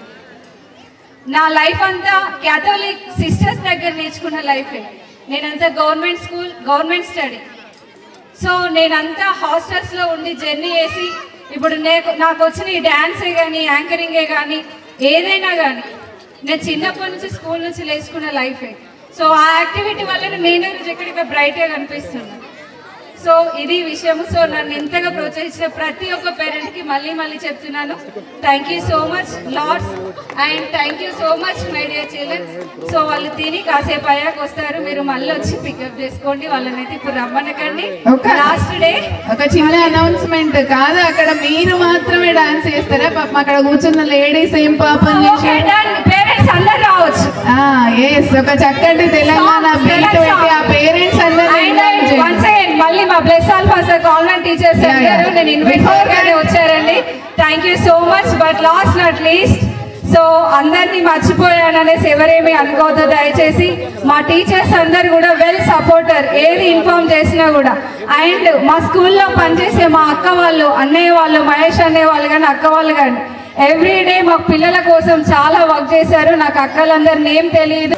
నా లైఫ్ అంతా క్యాథోలిక్ సిస్టర్స్ దగ్గర నేర్చుకున్న లైఫే నేనంతా government school government study so నేనంతా హాస్టల్స్ లో ఉండి జర్నీ చేసి ఇప్పుడు నేను నాకు వచ్చిన ఈ డాన్సే కానీ యాంకరింగే కానీ ఏదైనా కానీ నేను చిన్నప్పటి నుంచి స్కూల్ నుంచి లేచుకున్న లైఫే సో ఆ యాక్టివిటీ వల్ల నేను ఈరోజు ఇక్కడ బ్రైట్గా కనిపిస్తున్నాను సో ఇది విషయం సో నన్ను ఎంతగా ప్రోత్సహించిన ప్రతి ఒక్క పేరెంట్ కి మళ్ళీ మళ్ళీ చెప్తున్నాను thank you so much lords and thank you so much my dear children so వాళ్ళు తిని కాసేపు అయ్యాక వస్తారు మీరు మళ్ళీ వచ్చి పికప్ చేసుకోండి వాళ్ళని అయితే ఇప్పుడు రమ్మనకండి ఒక- లాస్ట్ డే ఒక చిన్న అనౌన్స్మెంట్ కాదు అక్కడ మీరు మాత్రమే డాన్స్ చేస్తారా పాపం అక్కడ కూర్చున్న లేడీస్ ఏం పాపం చేసి పేరెంట్స్ అందరు రావచ్చు ఎస్ ఒక చక్కటి తెలంగాణ బీట్ పెట్టి ఆ పేరెంట్స్ అందరూ వన్స్ అగైన్ మళ్ళీ మా bless Alpha sir convent teachers Yeah, yeah. అందరూ నేను ఇన్వైట్ చేయగానే వచ్చారండి thank you so much but last not least so అందరినీ మర్చిపోయాననేసి ఎవరేమీ అనుకోవద్దు దయచేసి మా టీచర్స్ అందరు కూడా వెల్ సపోర్టర్ ఏది ఇన్ఫార్మ్ చేసినా కూడా అండ్ మా స్కూల్లో పనిచేసే మా అక్క వాళ్ళు అన్నయ్య వాళ్ళు మహేష్ అన్నయ్య వాళ్ళు కానీ అక్క వాళ్ళు కానీ ఎవ్రీ డే మా పిల్లల కోసం చాలా వర్క్ చేశారు నాకు అక్కలందరి నేమ్ తెలియదు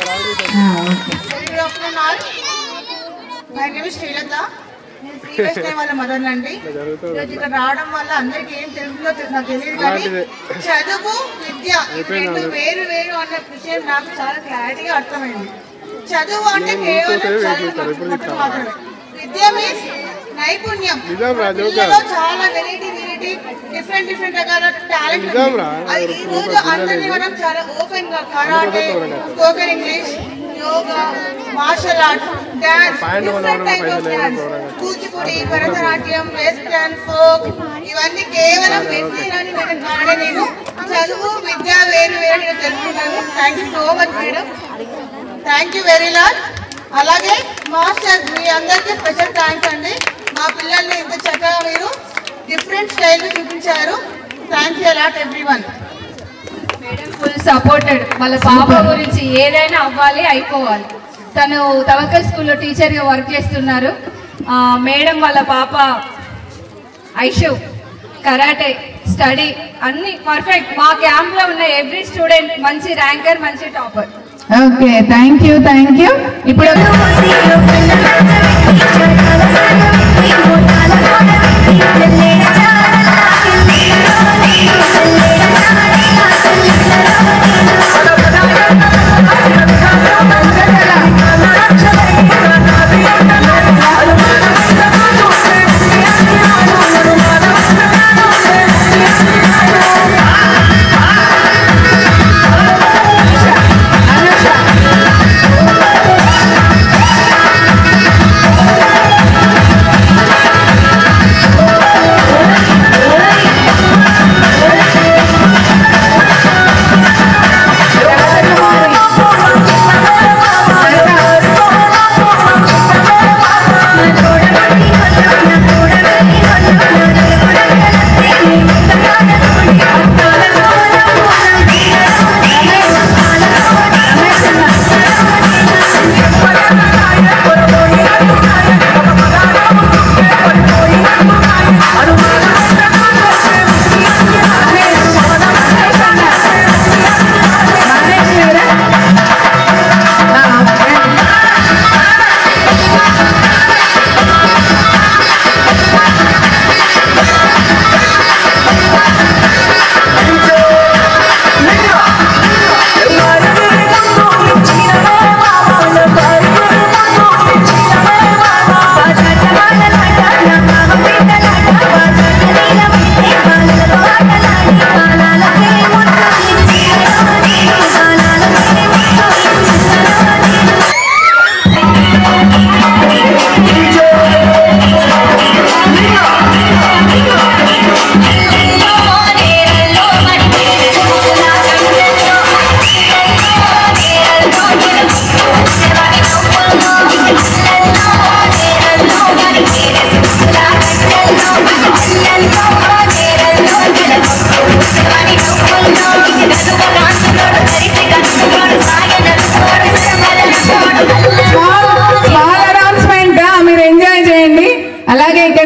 Good afternoon all. My name is Srilata. నేను ప్రీవియస్ టైం వాళ్ళ మదర్ అండి ఈరోజు ఇక్కడ రావడం వల్ల అందరికి ఏం తెలుస్తుందో తెలు- నాకు తెలియదు కానీ చదువు విద్య ఇవి రెండు వేరు వేరు అన్న విషయం నాకు చాలా క్లారిటీగా అర్థమైంది చదువు అంటే కేవలం చదువు మట్టు మాత్రమే విద్య మీన్స్ నైపుణ్యం పిల్లలో చాలా వెరైటీ వెరైటీ డిఫరెంట్ డిఫరెంట్ రకాల టాలెంట్ అది ఈ రోజు అందరినీ మనం చాలా ఓపెన్ గా karate spoken English yoga martial arts dance different type of dance Kuchipudi Bharatanatyam western folk ఇవన్నీ కేవలం వెస్టర్న్ అని మేడం కానీ నేను చదువు విద్య వేరు వేరు నేను తెలుసుకున్నాను thank you so much madam thank you very lot అలాగే మాస్టర్ మీ అందరికీ స్పెషల్ థ్యాంక్స్ అండి మా పిల్లల్ని ఇంత చక్కగా మీరు డిఫరెంట్ స్టైల్ చూపించారు thank you lot everyone full supported వాళ్ళ పాప గురించి ఏదైనా అవ్వాలి అయిపోవాలి తను తవకల్ స్కూల్లో టీచర్గా వర్క్ చేస్తున్నారు ఆ, మేడం వాళ్ళ పాప ఐషు కరాటే స్టడీ అన్ని పర్ఫెక్ట్ మా క్యాంప్ లో ఉన్న ఎవ్రీ స్టూడెంట్ మంచి ర్యాంకర్ మంచి topper okay thank you thank you ఇప్పుడు Thank you.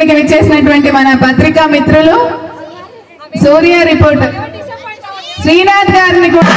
వేదికపైకి విచ్చేసినటువంటి మన పత్రికా మిత్రులు సూర్య రిపోర్టర్ శ్రీనాథ్ గారిని కూడా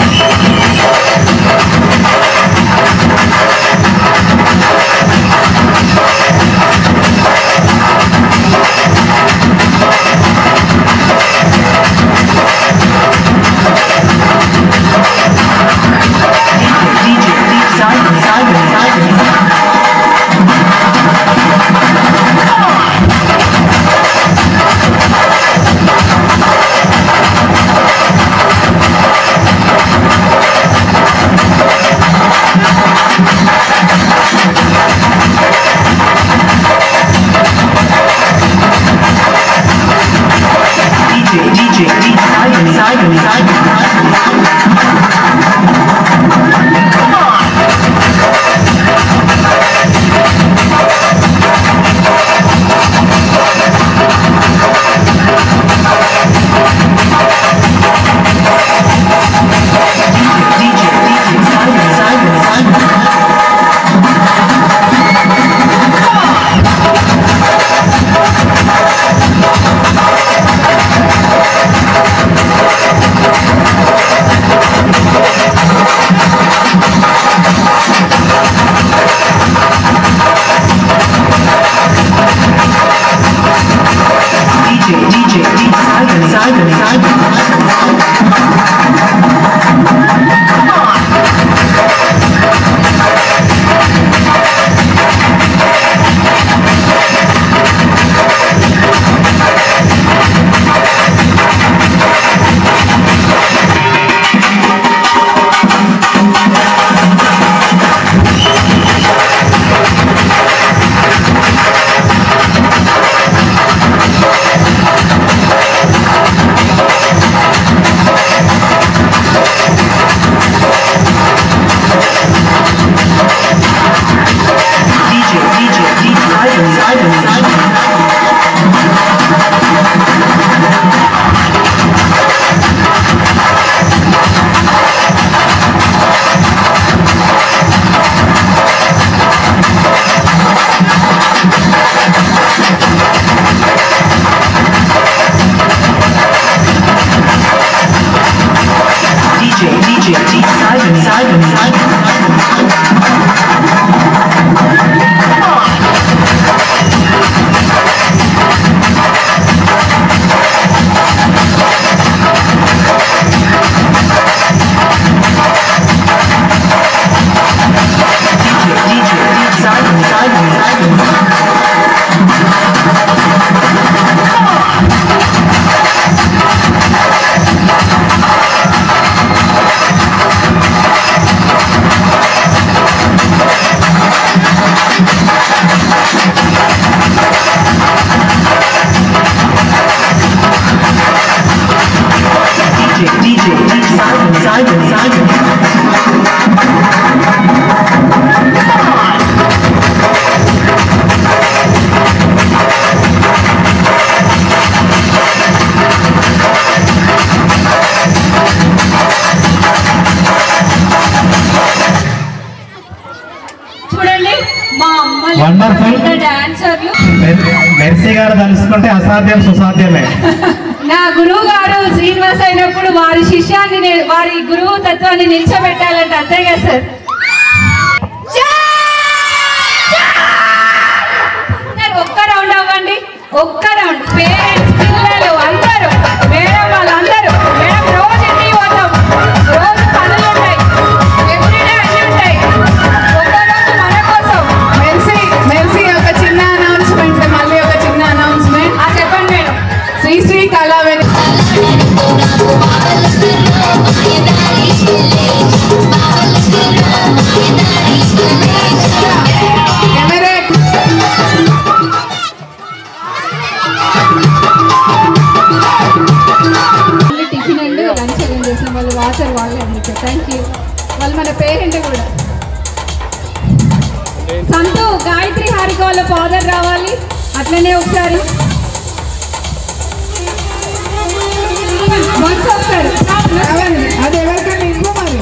చూడండి మా Wonderful. అమ్మ డాన్సర్లు మెర్సీ గారు తలుసుకుంటే అసాధ్యం సుసాధ్యమే నా గురువు గారు శ్రీనివాస్ అయినప్పుడు వారి శిష్యాన్ని ని- వారి గురువు తత్వాన్ని నిలిచబెట్టాలంటే అంతే కదా సార్ సార్, ఒక్క రౌండ్ అవ్వండి ఒక్క రౌండ్ పేరెంట్స్ పిల్లలు అందరూ మేడం వాళ్ళందరూ మేడం రోజు ఇంటికి పోతాం రోజు పనులు ఉంటాయి ఎవ్రీడే అన్ని ఉంటాయి ఒక్క రోజు మన కోసం మెర్సీ మెర్సీ ఒక చిన్న అనౌన్స్మెంట్ మళ్ళీ ఒక చిన్న అనౌన్స్మెంట్ ఆ చెప్పండి madam Sri Sri Kalavedi camera only tiffin and lunch arrange చేసిన వాళ్ళు వాచర్ వాళ్ళే అందించారు థ్యాంక్ యూ వాళ్ళు మన పేరెంట్ కూడా సంతు గాయత్రి హారిక వాళ్ళ ఫాదర్ రావాలి అట్లనే ఒకసారి వన్స్ ఒకసారి అది ఎవరికైనా ఇంకో మరి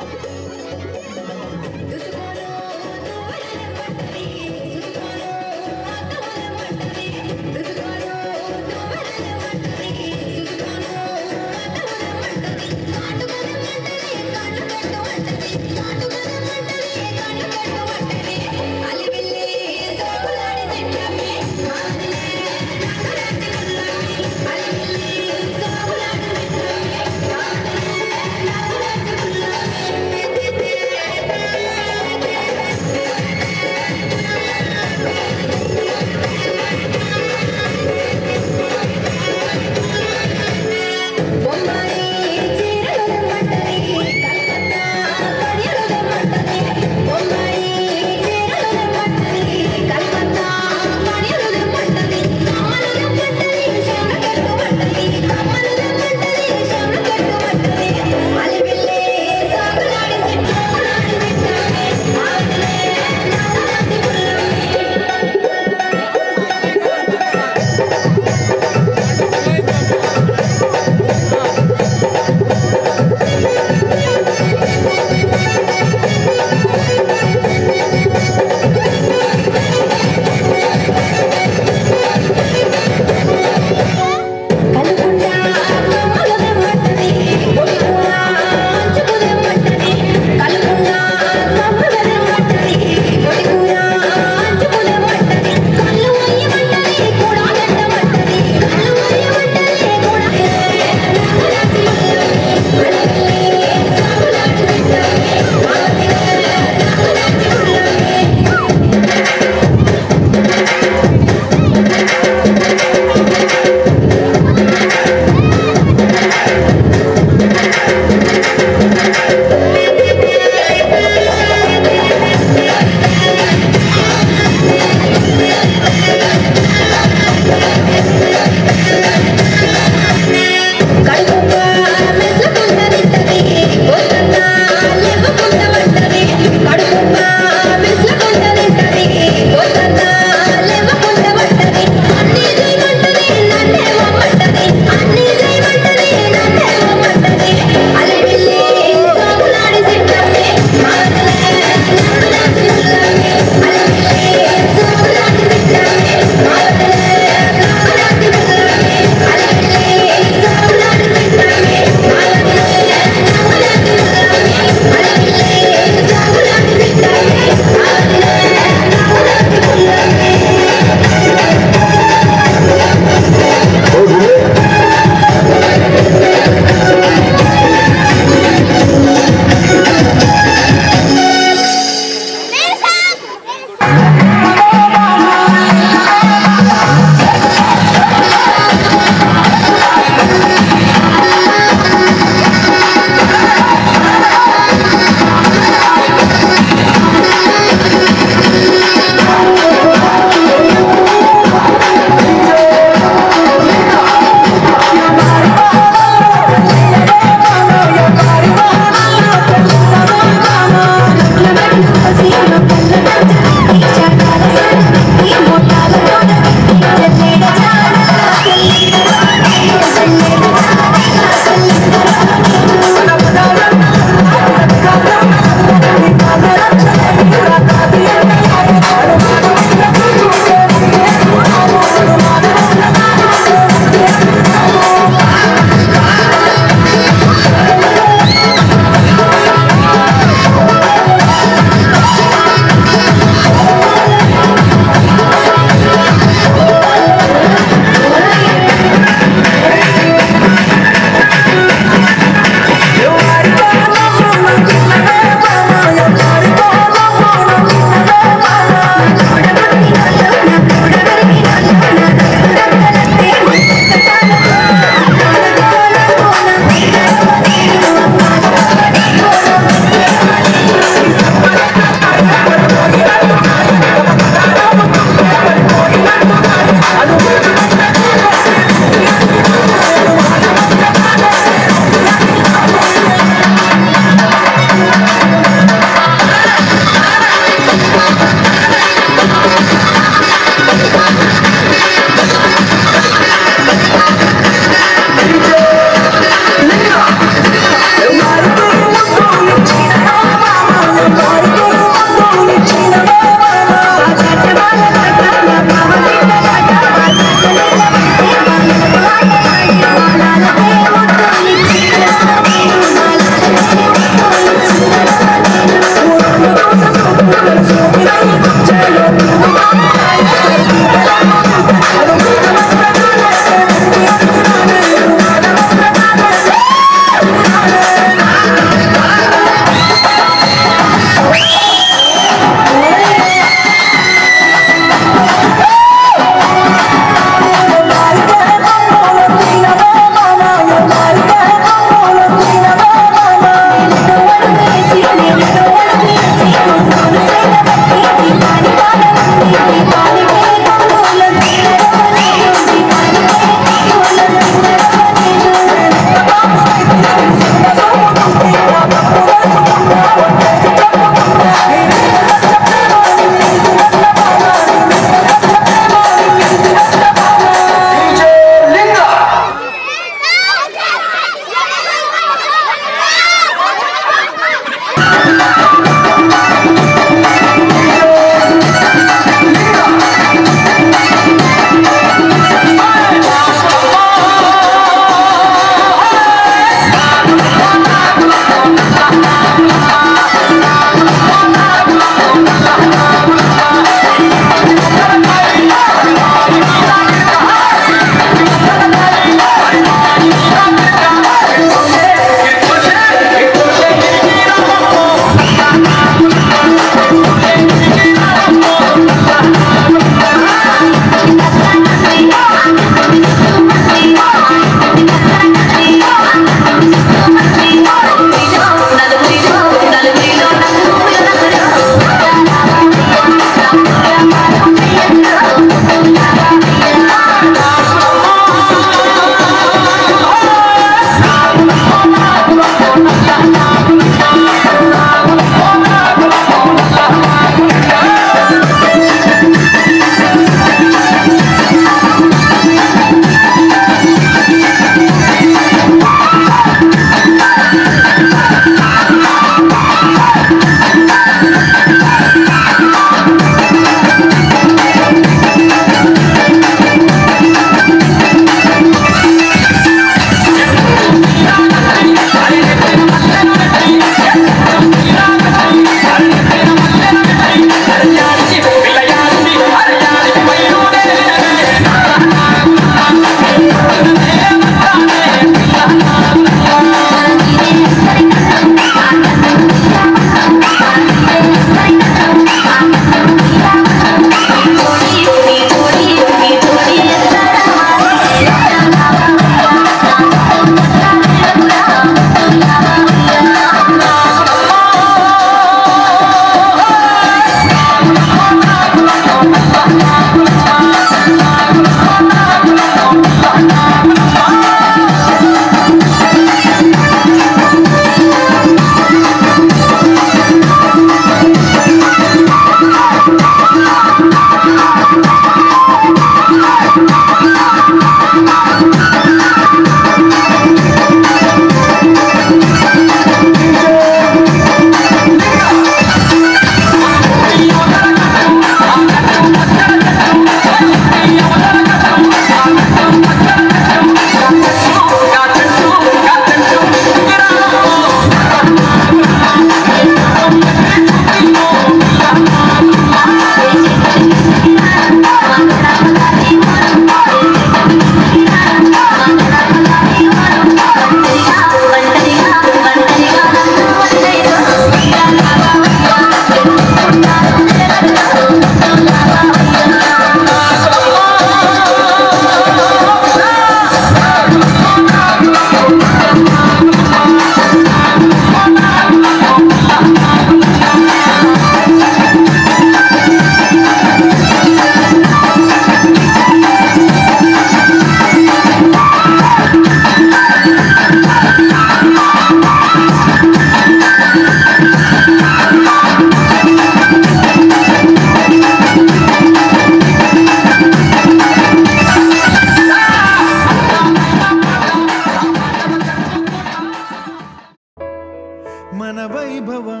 మన వైభవం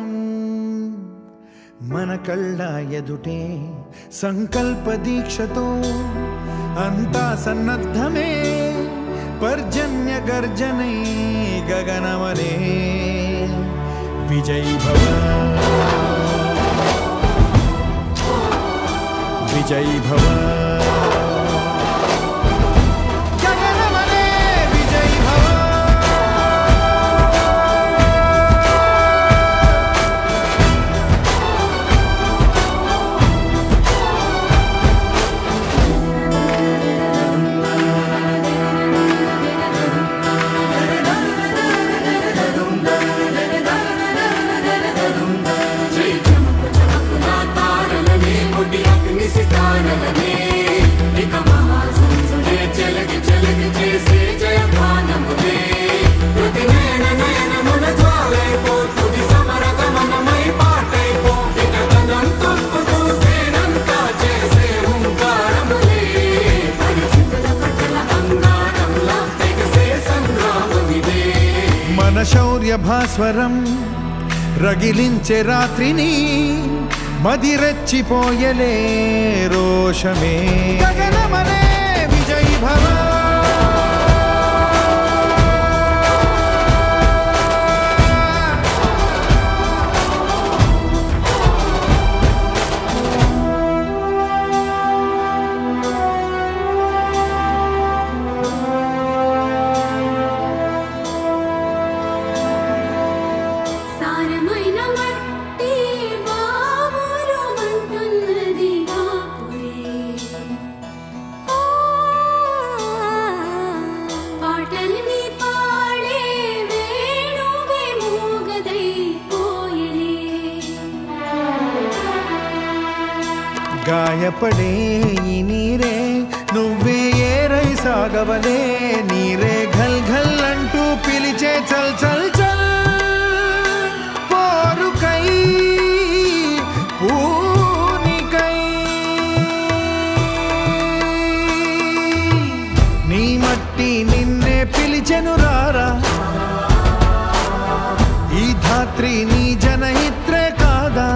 మన కళ్ళ ఎదుటే సంకల్ప దీక్షతో అంతా సన్నద్ధమే పర్జన్య గర్జనై గగనమనే విజయ్ భవ విజయ్ భవ గగనమనే విజయ్ భవ మన శౌర్య భాస్వరం రగిలించే రాత్రిని మదిరెచ్చిపోయలే రోషమే గగనమనే విజయ్ భవ సారమైన మట్టి బావురు మంటున్నది బాపురే ఆ, పాటల్ని పాడే వేణువే మూగదై పోయలే గాయపడే ఈ నీరే నువ్వే ఏరై సాగవలే నీరే ఘల్ ఘల్ అంటూ పిలిచే చల్ చల్ చల్ పోరుకై పూనికై నీ మట్టి నిన్నే పిలిచెను రారా ఈ ధాత్రి నీ జనహిత్రే కాదా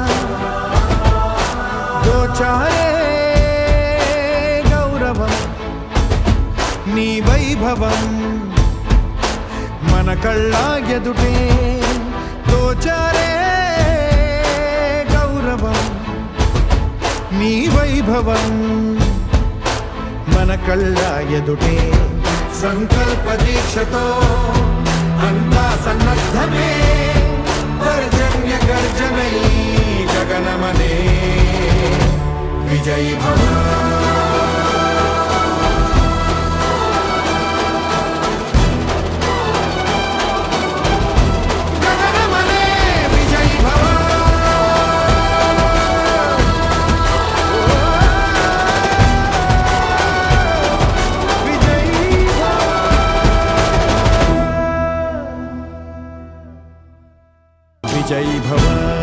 దోచారే గౌరవం నీ వైభవం మన కళ్ళ ఎదుటే దోచారే గౌరవం నీ వైభవం మన కళ్ళ ఎదుటే సంకల్ప దీక్షతో అంతా సన్నద్ధమే పర్జన్య గర్జనై గగనమనే విజయ్ భవ గగనమనే విజయ్ భవ విజయ్ భవ